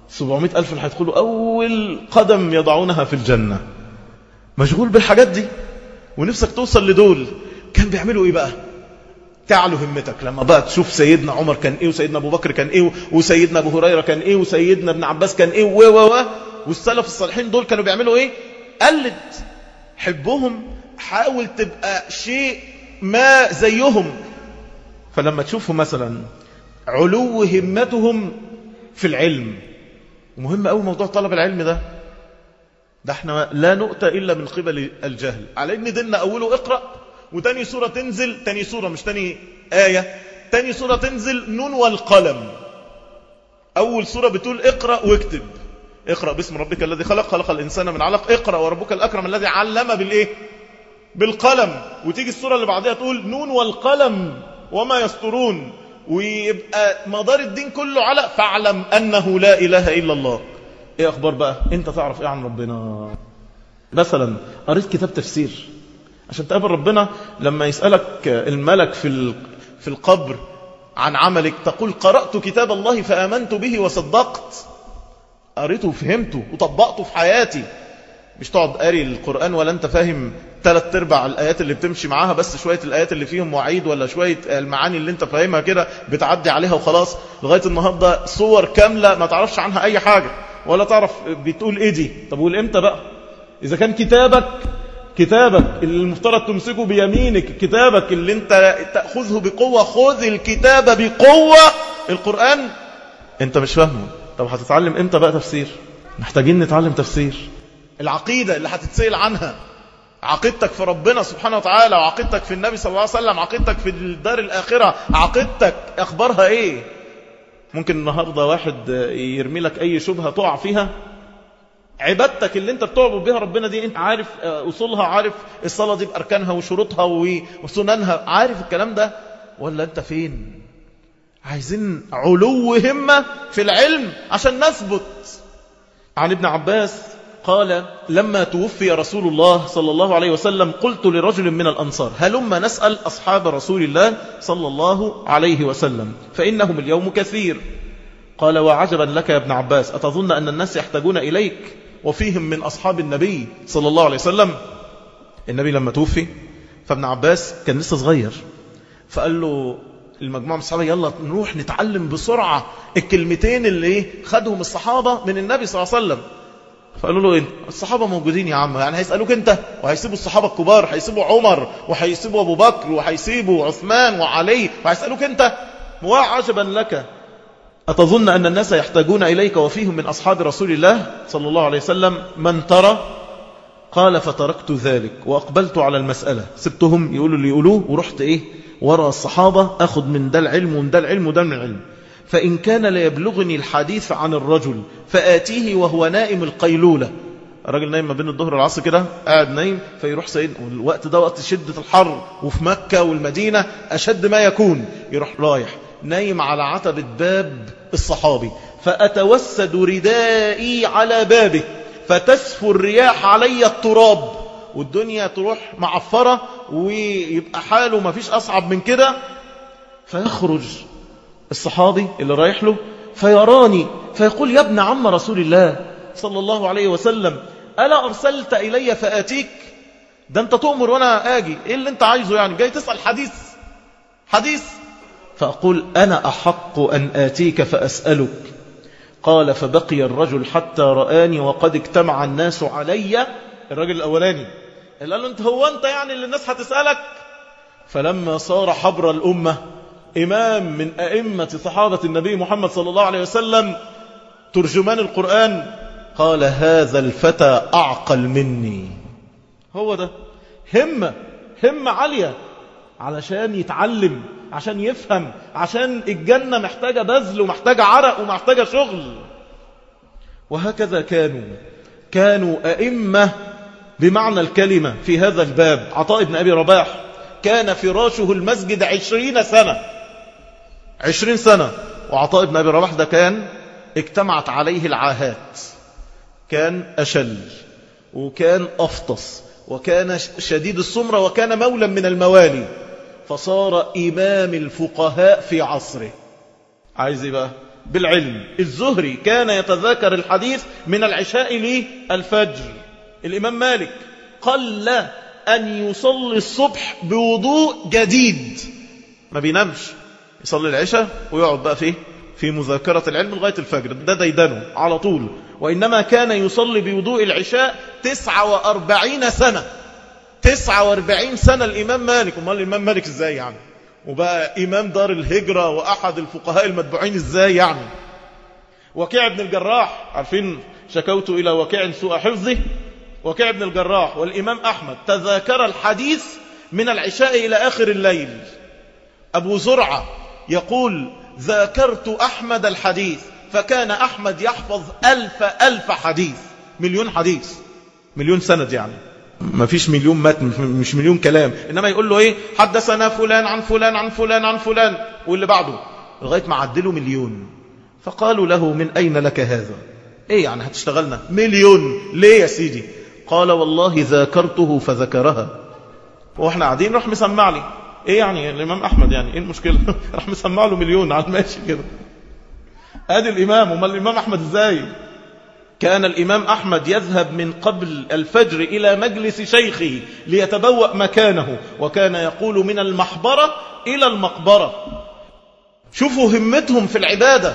700 ألف اللي هيدخلوا أول قدم يضعونها في الجنة مشغول بالحاجات دي ونفسك توصل لدول كان بيعملوا إيه بقى تعلو همتك لما بقى تشوف سيدنا عمر كان ايه وسيدنا ابو بكر كان ايه وسيدنا ابو هريره كان ايه وسيدنا ابن عباس كان ايه و و و والسلف الصالحين دول كانوا بيعملوا ايه قلد حبهم حاول تبقى شيء ما زيهم فلما تشوفوا مثلا علو همتهم في العلم ومهم قوي موضوع طلب العلم ده ده احنا لا نؤتى الا من قبل الجهل على ان ديننا اوله اقرأ وتاني سورة تنزل تاني سورة مش تاني آية تاني سورة تنزل نون والقلم أول سورة بتقول اقرأ واكتب اقرأ باسم ربك الذي خلق خلق الإنسان من علق اقرأ وربك الأكرم الذي علم بالإيه بالقلم وتيجي السورة اللي بعدها تقول نون والقلم وما يسطرون ويبقى مدار الدين كله على فاعلم أنه لا إله إلا الله ايه أخبار بقى انت تعرف ايه عن ربنا مثلا قريت كتاب تفسير عشان تقابل ربنا لما يسألك الملك في في القبر عن عملك تقول قرأت كتاب الله فآمنت به وصدقت قريته وفهمته وطبقته في حياتي مش تقعد قاري القرآن ولا انت فاهم ثلاث ارباع الآيات اللي بتمشي معاها بس شوية الآيات اللي فيهم وعيد ولا شوية المعاني اللي انت فاهمها كده بتعدي عليها وخلاص لغاية النهاردة صور كاملة ما تعرفش عنها أي حاجة ولا تعرف بتقول ايه دي طب والامتى بقى إذا كان كتابك كتابك اللي المفترض تمسكه بيمينك كتابك اللي انت تأخذه بقوة خذ الكتاب بقوة القرآن انت مش فاهمه طب هتتعلم امتى بقى تفسير محتاجين نتعلم تفسير العقيدة اللي هتتسأل عنها عقيدتك في ربنا سبحانه وتعالى وعقيدتك في النبي صلى الله عليه وسلم عقيدتك في الدار الآخرة عقيدتك أخبارها ايه ممكن النهاردة واحد يرمي لك أي شبهة تقع فيها عبادتك اللي انت بتعبد بها ربنا دي انت عارف اصولها عارف الصلاة دي باركانها وشروطها وسننها عارف الكلام ده ولا انت فين عايزين علو همة في العلم عشان نثبت عن ابن عباس قال لما توفي رسول الله صلى الله عليه وسلم قلت لرجل من الأنصار هلما نسأل أصحاب رسول الله صلى الله عليه وسلم فإنهم اليوم كثير قال وعجبا لك يا ابن عباس أتظن أن الناس يحتاجون إليك وفيهم من أصحاب النبي صلى الله عليه وسلم النبي لما توفي فابن عباس كان لسه صغير فقال له المجموعة من الصحابة يلا نروح نتعلم بسرعة الكلمتين اللي خدهم الصحابة من النبي صلى الله عليه وسلم فقالوا له إيه الصحابة موجودين يا عم يعني هيسألوك انت وهيسيبوا الصحابة الكبار هيسيبوا عمر وهيسيبوا أبو بكر وهيسيبوا عثمان وعلي وهيسألوك انت وعجبا لك أتظن أن الناس يحتاجون إليك وفيهم من أصحاب رسول الله صلى الله عليه وسلم من ترى قال فتركت ذلك وأقبلت على المسألة سبتهم يقولوا اللي يقولوه ورحت إيه وراء الصحابة أخذ من ده العلم ومن ده العلم وده من العلم فإن كان ليبلغني الحديث عن الرجل فآتيه وهو نائم القيلولة الراجل نايم ما بين الظهر والعصر كده قاعد نايم فيروح سيد والوقت ده وقت شدة الحر وفي مكة والمدينة أشد ما يكون يروح رايح نايم على عتبة باب الصحابي فأتوسد ردائي على بابه فتسفو الرياح علي التراب والدنيا تروح معفرة ويبقى حاله ما فيش أصعب من كده فيخرج الصحابي اللي رايح له فيراني فيقول يا ابن عم رسول الله صلى الله عليه وسلم ألا أرسلت إلي فآتيك ده أنت تؤمر وأنا آجي إيه اللي أنت عايزه يعني جاي تسأل حديث حديث فأقول أنا أحق أن آتيك فأسألك قال فبقي الرجل حتى رآني وقد اجتمع الناس علي الرجل الأولاني اللي قال له أنت هو أنت يعني اللي الناس هتسألك فلما صار حبر الأمة إمام من أئمة صحابة النبي محمد صلى الله عليه وسلم ترجمان القرآن قال هذا الفتى أعقل مني هو ده همة همة عالية علشان يتعلم عشان يفهم عشان الجنة محتاجة بذل ومحتاجة عرق ومحتاجة شغل وهكذا كانوا كانوا أئمة بمعنى الكلمة في هذا الباب عطاء بن أبي رباح كان فراشه المسجد عشرين سنة عشرين سنة وعطاء بن أبي رباح ده كان اجتمعت عليه العاهات كان أشل وكان أفطس وكان شديد السمرة وكان مولا من الموالي فصار إمام الفقهاء في عصره عايز ايه بقى بالعلم الزهري كان يتذاكر الحديث من العشاء للفجر الإمام مالك قل أن يصلي الصبح بوضوء جديد ما بينامش يصلي العشاء ويقعد بقى فيه في مذاكرة العلم لغاية الفجر ده ديدنه على طول وإنما كان يصلي بوضوء العشاء تسعة وأربعين سنة تسعة وأربعين سنة الإمام مالك وما الإمام مالك إزاي يعني وبقى إمام دار الهجرة وأحد الفقهاء المتبوعين إزاي يعني وكيع بن الجراح عارفين شكوت إلى وكيع سوء حفظه وكيع بن الجراح والإمام أحمد تذاكر الحديث من العشاء إلى آخر الليل أبو زرعة يقول ذاكرت أحمد الحديث فكان أحمد يحفظ ألف ألف حديث مليون حديث مليون سند يعني ما فيش مليون متن مش مليون كلام إنما يقول له إيه حدثنا فلان عن فلان عن فلان عن فلان واللي بعده لغاية ما عدله مليون فقالوا له من أين لك هذا إيه يعني هتشتغلنا مليون ليه يا سيدي قال والله ذاكرته فذكرها واحنا قاعدين راح مسمع لي ايه يعني الامام احمد يعني ايه المشكله راح مسمع له مليون على الماشي كده ادي الامام امال الامام احمد ازاي كان الامام احمد يذهب من قبل الفجر الى مجلس شيخه ليتبوأ مكانه وكان يقول من المحبره الى المقبره شوفوا همتهم في العباده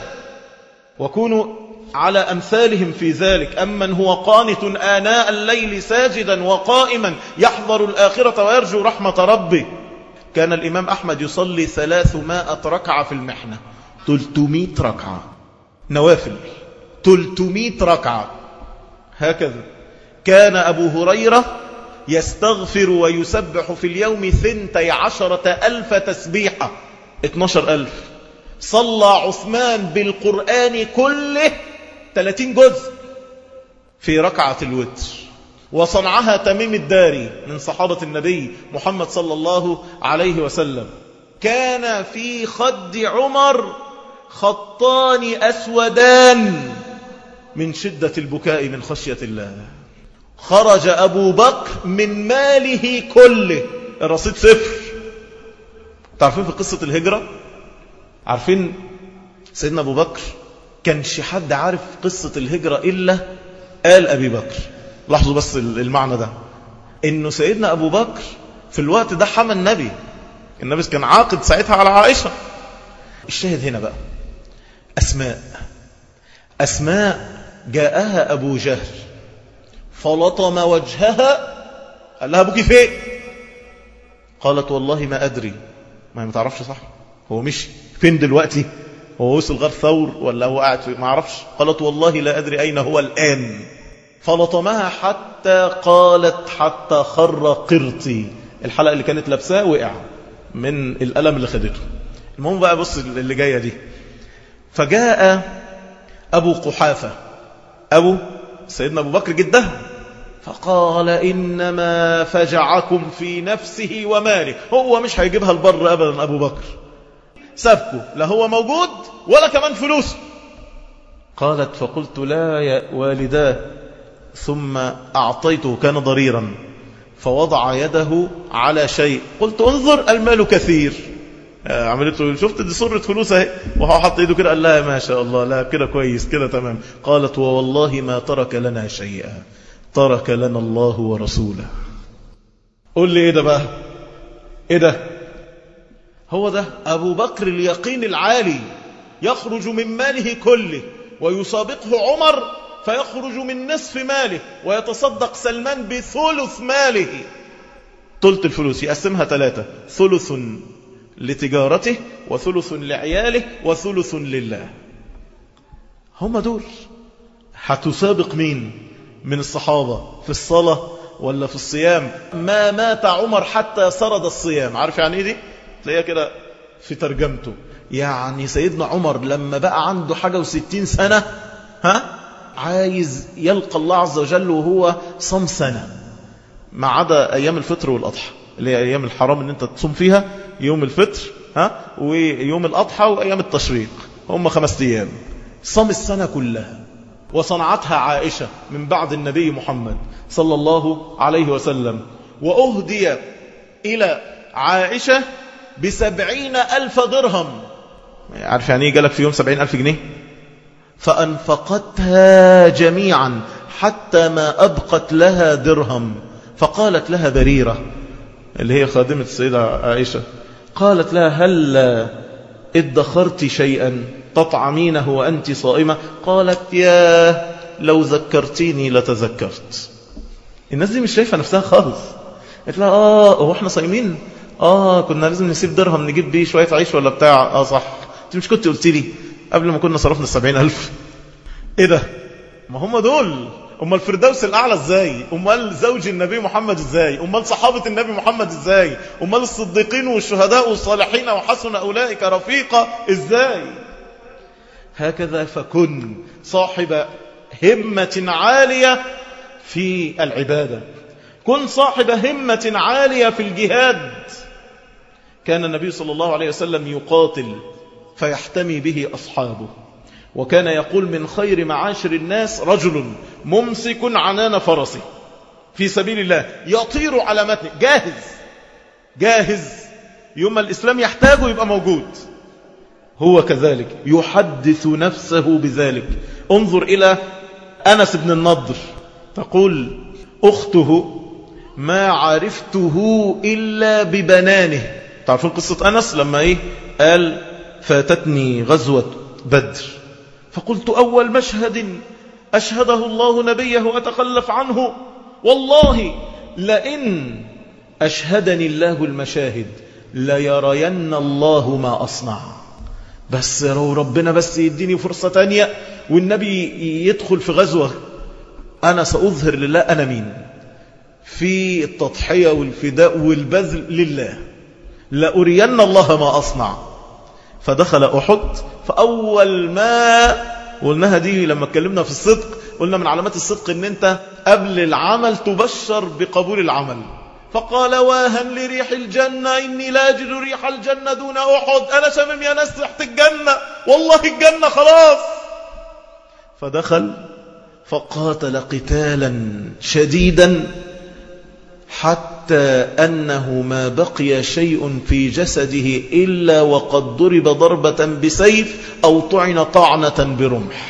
وكونوا على أمثالهم في أمن أمن هو قانت آناء الليل ساجدا وقائما يحضر الآخرة ويرجو رحمة ربه كان الإمام أحمد يصلي ثلاثمائة ركعة في المحنة تلتمائة ركعة نوافل تلتمائة ركعة هكذا كان أبو هريرة يستغفر ويسبح في اليوم ثنتي عشرة ألف تسبيحة اتناشر ألف صلى عثمان بالقرآن كله 30 جزء في ركعة الوتر وصنعها تميم الداري من صحابة النبي محمد صلى الله عليه وسلم كان في خد عمر خطان أسودان من شدة البكاء من خشية الله خرج أبو بكر من ماله كله الرصيد صفر تعرفين في قصة الهجرة عارفين سيدنا أبو بكر كانش حد عارف قصة الهجرة إلا قال أبي بكر لاحظوا بس المعنى ده إنه سيدنا أبو بكر في الوقت ده حمى النبي النبي كان عاقد ساعتها على عائشة الشاهد هنا بقى أسماء أسماء جاءها أبو جهل فلطم وجهها قال لها أبوكي فين قالت والله ما أدري ما تعرفش صح هو مشي فين دلوقتي هو وصل غار ثور ولا هو قاعد ما اعرفش قالت والله لا أدري أين هو الآن فلطمها حتى قالت حتى خر قرطي الحلقة اللي كانت لابساه وقع من الألم اللي خدته المهم بقى بص اللي جاية دي فجاء أبو قحافة أبو سيدنا أبو بكر جدها فقال إنما فجعكم في نفسه وماله هو مش هيجيبها البر أبدا أبو بكر سابكه لا هو موجود ولا كمان فلوس قالت فقلت لا يا والداه ثم أعطيته كان ضريرا فوضع يده على شيء قلت انظر المال كثير آه، عملت له شفت دي صرة فلوس اهي وهو حط ايده كده قال لها ما شاء الله لا كده كويس كده تمام قالت ووالله ما ترك لنا شيئا ترك لنا الله ورسوله قول لي ايه ده بقى ايه ده هو ده أبو بكر اليقين العالي يخرج من ماله كله ويسابقه عمر فيخرج من نصف ماله ويتصدق سلمان بثلث ماله ثلث الفلوس يقسمها ثلاثة ثلث لتجارته وثلث لعياله وثلث لله هم دول هتسابق مين من الصحابة في الصلاة ولا في الصيام ما مات عمر حتى سرد الصيام عارف يعني ايه دي تلاقيها كده في ترجمته يعني سيدنا عمر لما بقى عنده حاجة وستين سنة ها عايز يلقى الله عز وجل وهو صم سنة ما عدا أيام الفطر والأضحى اللي هي أيام الحرام ان انت تصوم فيها يوم الفطر ها ويوم الأضحى وأيام التشريق هم خمس أيام صم السنة كلها وصنعتها عائشة من بعد النبي محمد صلى الله عليه وسلم وأهدي إلى عائشة بسبعين ألف درهم عارف يعني ايه جالك في يوم سبعين ألف جنيه فأنفقتها جميعا حتى ما أبقت لها درهم فقالت لها بريرة اللي هي خادمة السيدة عائشة قالت لها هل ادخرت شيئا تطعمينه وأنت صائمة قالت يا لو ذكرتيني لتذكرت الناس دي مش شايفة نفسها خالص قالت لها آه هو احنا صايمين آه كنا لازم نسيب درهم نجيب بيه شوية عيش ولا بتاع آه صح انت مش كنت قلت لي قبل ما كنا صرفنا السبعين ألف ايه ده ما هم دول امال الفردوس الاعلى ازاي امال زوج النبي محمد ازاي امال صحابه النبي محمد ازاي امال الصديقين والشهداء والصالحين وحسن اولئك رفيقا ازاي هكذا فكن صاحب همه عاليه في العباده كن صاحب همه عاليه في الجهاد كان النبي صلى الله عليه وسلم يقاتل فيحتمي به اصحابه وكان يقول من خير معاشر الناس رجل ممسك عنان فرسه في سبيل الله يطير على متنه جاهز جاهز يوم الإسلام يحتاجه يبقى موجود هو كذلك يحدث نفسه بذلك انظر إلى أنس بن النضر تقول أخته ما عرفته إلا ببنانه تعرفون قصة أنس لما إيه قال فاتتني غزوة بدر فقلت أول مشهد أشهده الله نبيه أتخلف عنه والله لئن أشهدني الله المشاهد ليرين الله ما أصنع بس لو ربنا بس يديني فرصة تانية والنبي يدخل في غزوة أنا سأظهر لله أنا مين في التضحية والفداء والبذل لله لأرين الله ما أصنع فدخل أحد فأول ما قلناها دي لما اتكلمنا في الصدق قلنا من علامات الصدق ان انت قبل العمل تبشر بقبول العمل فقال واها لريح الجنة إني لا أجد ريح الجنة دون أحد أنا شامم يا ناس ريحة الجنة والله الجنة خلاص فدخل فقاتل قتالا شديدا حتى أنه ما بقي شيء في جسده إلا وقد ضرب ضربة بسيف أو طعن طعنة برمح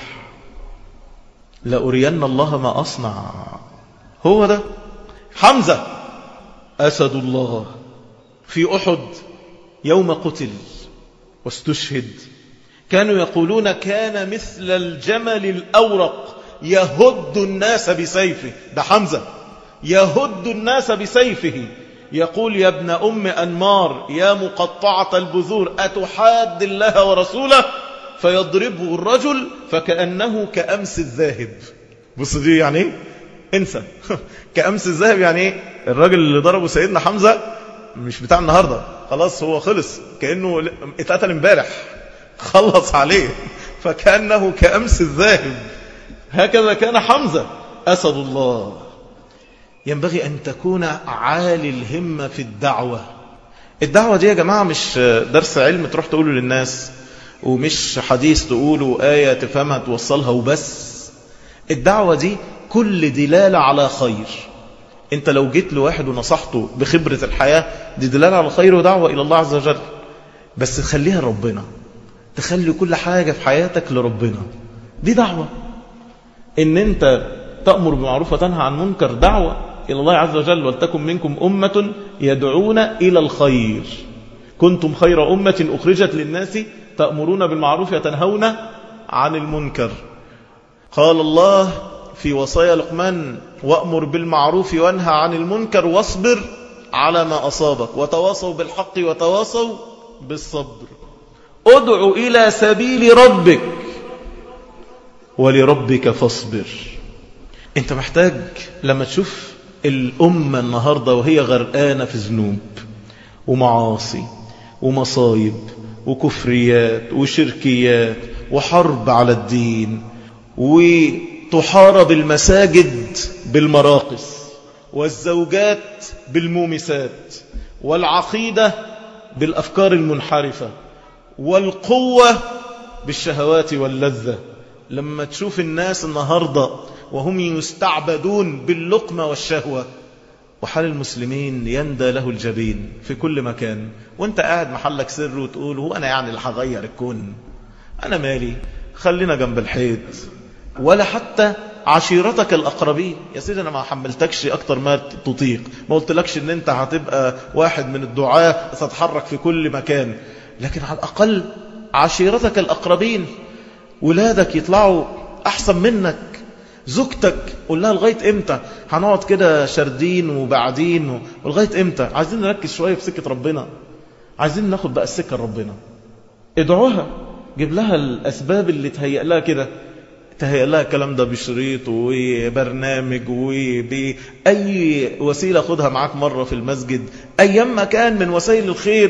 لأرين الله ما أصنع هو ده حمزة أسد الله في أحد يوم قتل واستشهد كانوا يقولون كان مثل الجمل الأورق يهد الناس بسيفه ده حمزة يهد الناس بسيفه يقول يا ابن أم أنمار يا مقطعة البذور أتحاد الله ورسوله فيضربه الرجل فكأنه كأمس الذاهب بص دي يعني ايه انسى كأمس الذهب يعني ايه الراجل اللي ضربه سيدنا حمزة مش بتاع النهاردة خلاص هو خلص كأنه اتقتل امبارح خلص عليه فكأنه كأمس الذاهب هكذا كان حمزة أسد الله ينبغي أن تكون عالي الهمة في الدعوة الدعوة دي يا جماعة مش درس علم تروح تقوله للناس ومش حديث تقوله آية تفهمها توصلها وبس الدعوة دي كل دلالة على خير انت لو جيت لواحد ونصحته بخبرة الحياة دي دلالة على خير ودعوة إلى الله عز وجل بس تخليها ربنا تخلي كل حاجة في حياتك لربنا دي دعوة ان انت تأمر بمعروف وتنهى عن منكر دعوة إلى الله عز وجل ولتكن منكم أمة يدعون إلى الخير كنتم خير أمة أخرجت للناس تأمرون بالمعروف وتنهون عن المنكر قال الله في وصايا لقمان وأمر بالمعروف وانهى عن المنكر واصبر على ما أصابك وتواصوا بالحق وتواصوا بالصبر ادع إلى سبيل ربك ولربك فاصبر انت محتاج لما تشوف الأمة النهاردة وهي غرقانة في ذنوب ومعاصي ومصايب وكفريات وشركيات وحرب على الدين وتحارب المساجد بالمراقص والزوجات بالمومسات والعقيدة بالأفكار المنحرفة والقوة بالشهوات واللذة لما تشوف الناس النهاردة وهم يستعبدون باللقمة والشهوة وحال المسلمين يندى له الجبين في كل مكان وانت قاعد محلك سر وتقول هو انا يعني اللي هغير الكون انا مالي خلينا جنب الحيط ولا حتى عشيرتك الأقربين يا سيدي أنا ما حملتكش أكتر ما تطيق ما قلتلكش أن أنت هتبقى واحد من الدعاة تتحرك في كل مكان لكن على الأقل عشيرتك الأقربين ولادك يطلعوا أحسن منك زوجتك قول لها لغاية امتى هنقعد كده شاردين وبعدين ولغاية امتى عايزين نركز شوية في سكة ربنا عايزين ناخد بقى السكة لربنا ادعوها جيب لها الأسباب اللي تهيأ لها كده تهيأ لها الكلام ده بشريط وبرنامج وبأي وسيلة خدها معاك مرة في المسجد أيام ما كان من وسائل الخير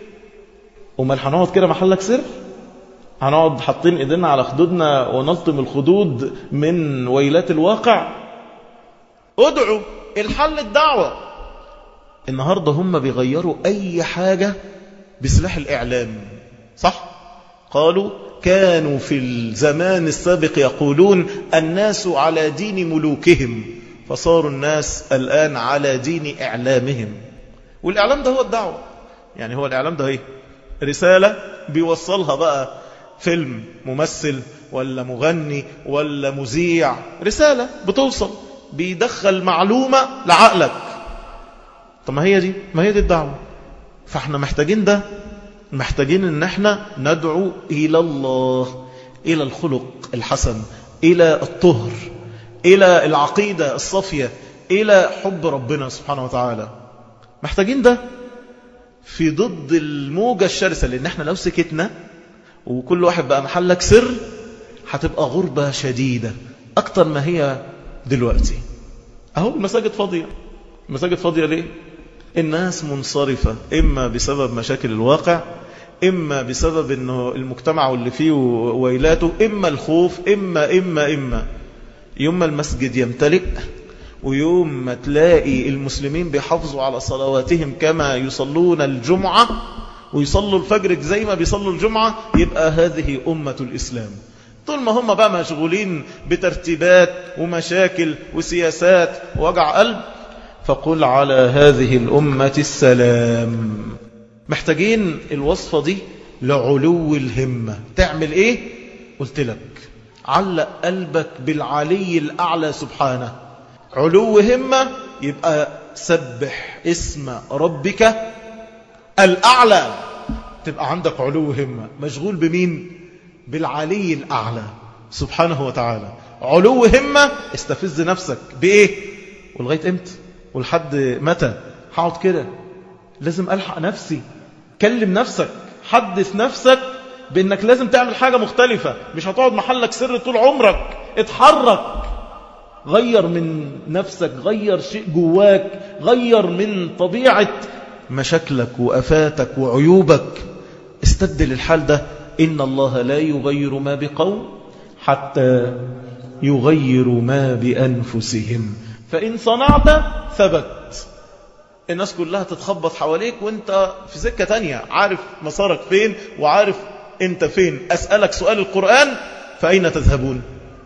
وما هنقعد كده محلك سر هنقعد حاطين ايدينا على خدودنا ونلطم الخدود من ويلات الواقع ادعوا الحل الدعوة النهاردة هم بيغيروا اي حاجة بسلاح الاعلام صح قالوا كانوا في الزمان السابق يقولون الناس على دين ملوكهم فصاروا الناس الآن على دين إعلامهم والإعلام ده هو الدعوة يعني هو الإعلام ده ايه رسالة بيوصلها بقى فيلم ممثل ولا مغني ولا مذيع رسالة بتوصل بيدخل معلومة لعقلك طب ما هي دي ما هي دي الدعوة فاحنا محتاجين ده محتاجين ان احنا ندعو الى الله الى الخلق الحسن الى الطهر الى العقيدة الصفية الى حب ربنا سبحانه وتعالى محتاجين ده في ضد الموجة الشرسة لان احنا لو سكتنا وكل واحد بقى محلك سر هتبقى غربة شديدة أكتر ما هي دلوقتي أهو المساجد فاضية المساجد فاضية ليه؟ الناس منصرفة إما بسبب مشاكل الواقع إما بسبب أنه المجتمع واللي فيه ويلاته إما الخوف إما إما إما يوم ما المسجد يمتلئ ويوم ما تلاقي المسلمين بيحافظوا على صلواتهم كما يصلون الجمعة ويصلوا الفجر زي ما بيصلوا الجمعة يبقى هذه أمة الإسلام طول ما هم بقى مشغولين بترتيبات ومشاكل وسياسات ووجع قلب فقل على هذه الأمة السلام محتاجين الوصفة دي لعلو الهمة تعمل ايه قلت لك علق قلبك بالعلي الأعلى سبحانه علو همة يبقى سبح اسم ربك الأعلى تبقى عندك علو همة مشغول بمين بالعلي الأعلى سبحانه وتعالى علو همة استفز نفسك بإيه ولغاية امتى ولحد متى هقعد كده لازم ألحق نفسي كلم نفسك حدث نفسك بأنك لازم تعمل حاجة مختلفة مش هتقعد محلك سر طول عمرك اتحرك غير من نفسك غير شيء جواك غير من طبيعة مشاكلك وأفاتك وعيوبك استبدل الحال ده إن الله لا يغير ما بقوم حتى يغيروا ما بأنفسهم فإن صنعت ثبت الناس كلها تتخبط حواليك وانت في سكة تانية عارف مسارك فين وعارف انت فين أسألك سؤال القرآن فأين تذهبون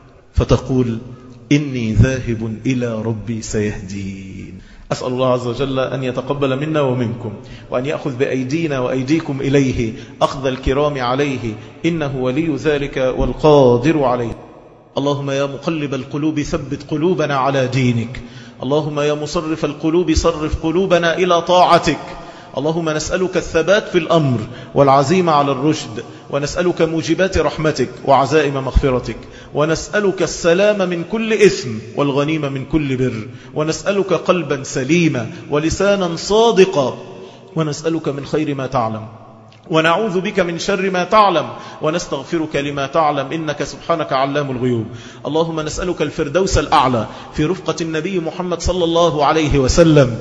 فتقول إني ذاهب إلى ربي سيهدين أسأل الله عز وجل أن يتقبل منا ومنكم وأن يأخذ بأيدينا وأيديكم إليه أخذ الكرام عليه إنه ولي ذلك والقادر عليه اللهم يا مقلب القلوب ثبت قلوبنا على دينك اللهم يا مصرف القلوب صرف قلوبنا إلى طاعتك اللهم نسألك الثبات في الأمر والعزيمة على الرشد ونسألك موجبات رحمتك وعزائم مغفرتك ونسألك السلام من كل إثم والغنيم من كل بر ونسألك قلبا سليما ولسانا صادقا ونسألك من خير ما تعلم ونعوذ بك من شر ما تعلم ونستغفرك لما تعلم إنك سبحانك علام الغيوب اللهم نسألك الفردوس الأعلى في رفقة النبي محمد صلى الله عليه وسلم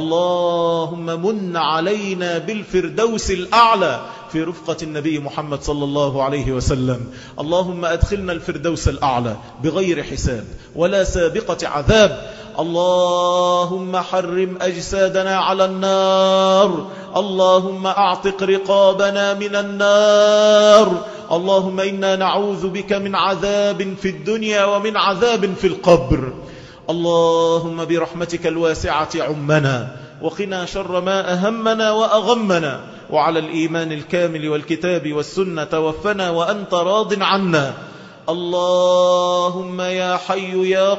اللهم من علينا بالفردوس الأعلى في رفقة النبي محمد صلى الله عليه وسلم اللهم أدخلنا الفردوس الأعلى بغير حساب ولا سابقة عذاب اللهم حرم أجسادنا على النار اللهم أعتق رقابنا من النار اللهم إنا نعوذ بك من عذاب في الدنيا ومن عذاب في القبر اللهم برحمتك الواسعة عمنا وقنا شر ما أهمنا وأغمنا وعلى الإيمان الكامل والكتاب والسنة توفنا وأنت راض عنا اللهم يا حي يا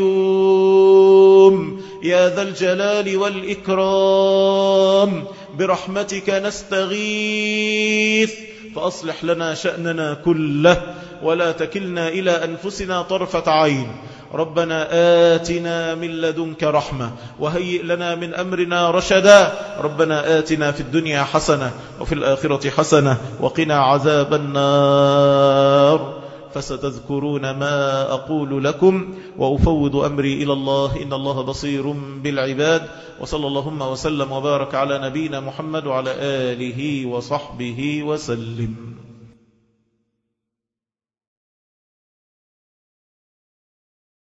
قيوم يا ذا الجلال والإكرام برحمتك نستغيث فأصلح لنا شأننا كله ولا تكلنا إلى أنفسنا طرفة عين ربنا آتنا من لدنك رحمة وهيئ لنا من أمرنا رشدا ربنا آتنا في الدنيا حسنة وفي الآخرة حسنة وقنا عذاب النار فستذكرون ما أقول لكم وأفوض أمري إلى الله إن الله بصير بالعباد وصلى اللهم وسلم وبارك على نبينا محمد وعلى آله وصحبه وسلم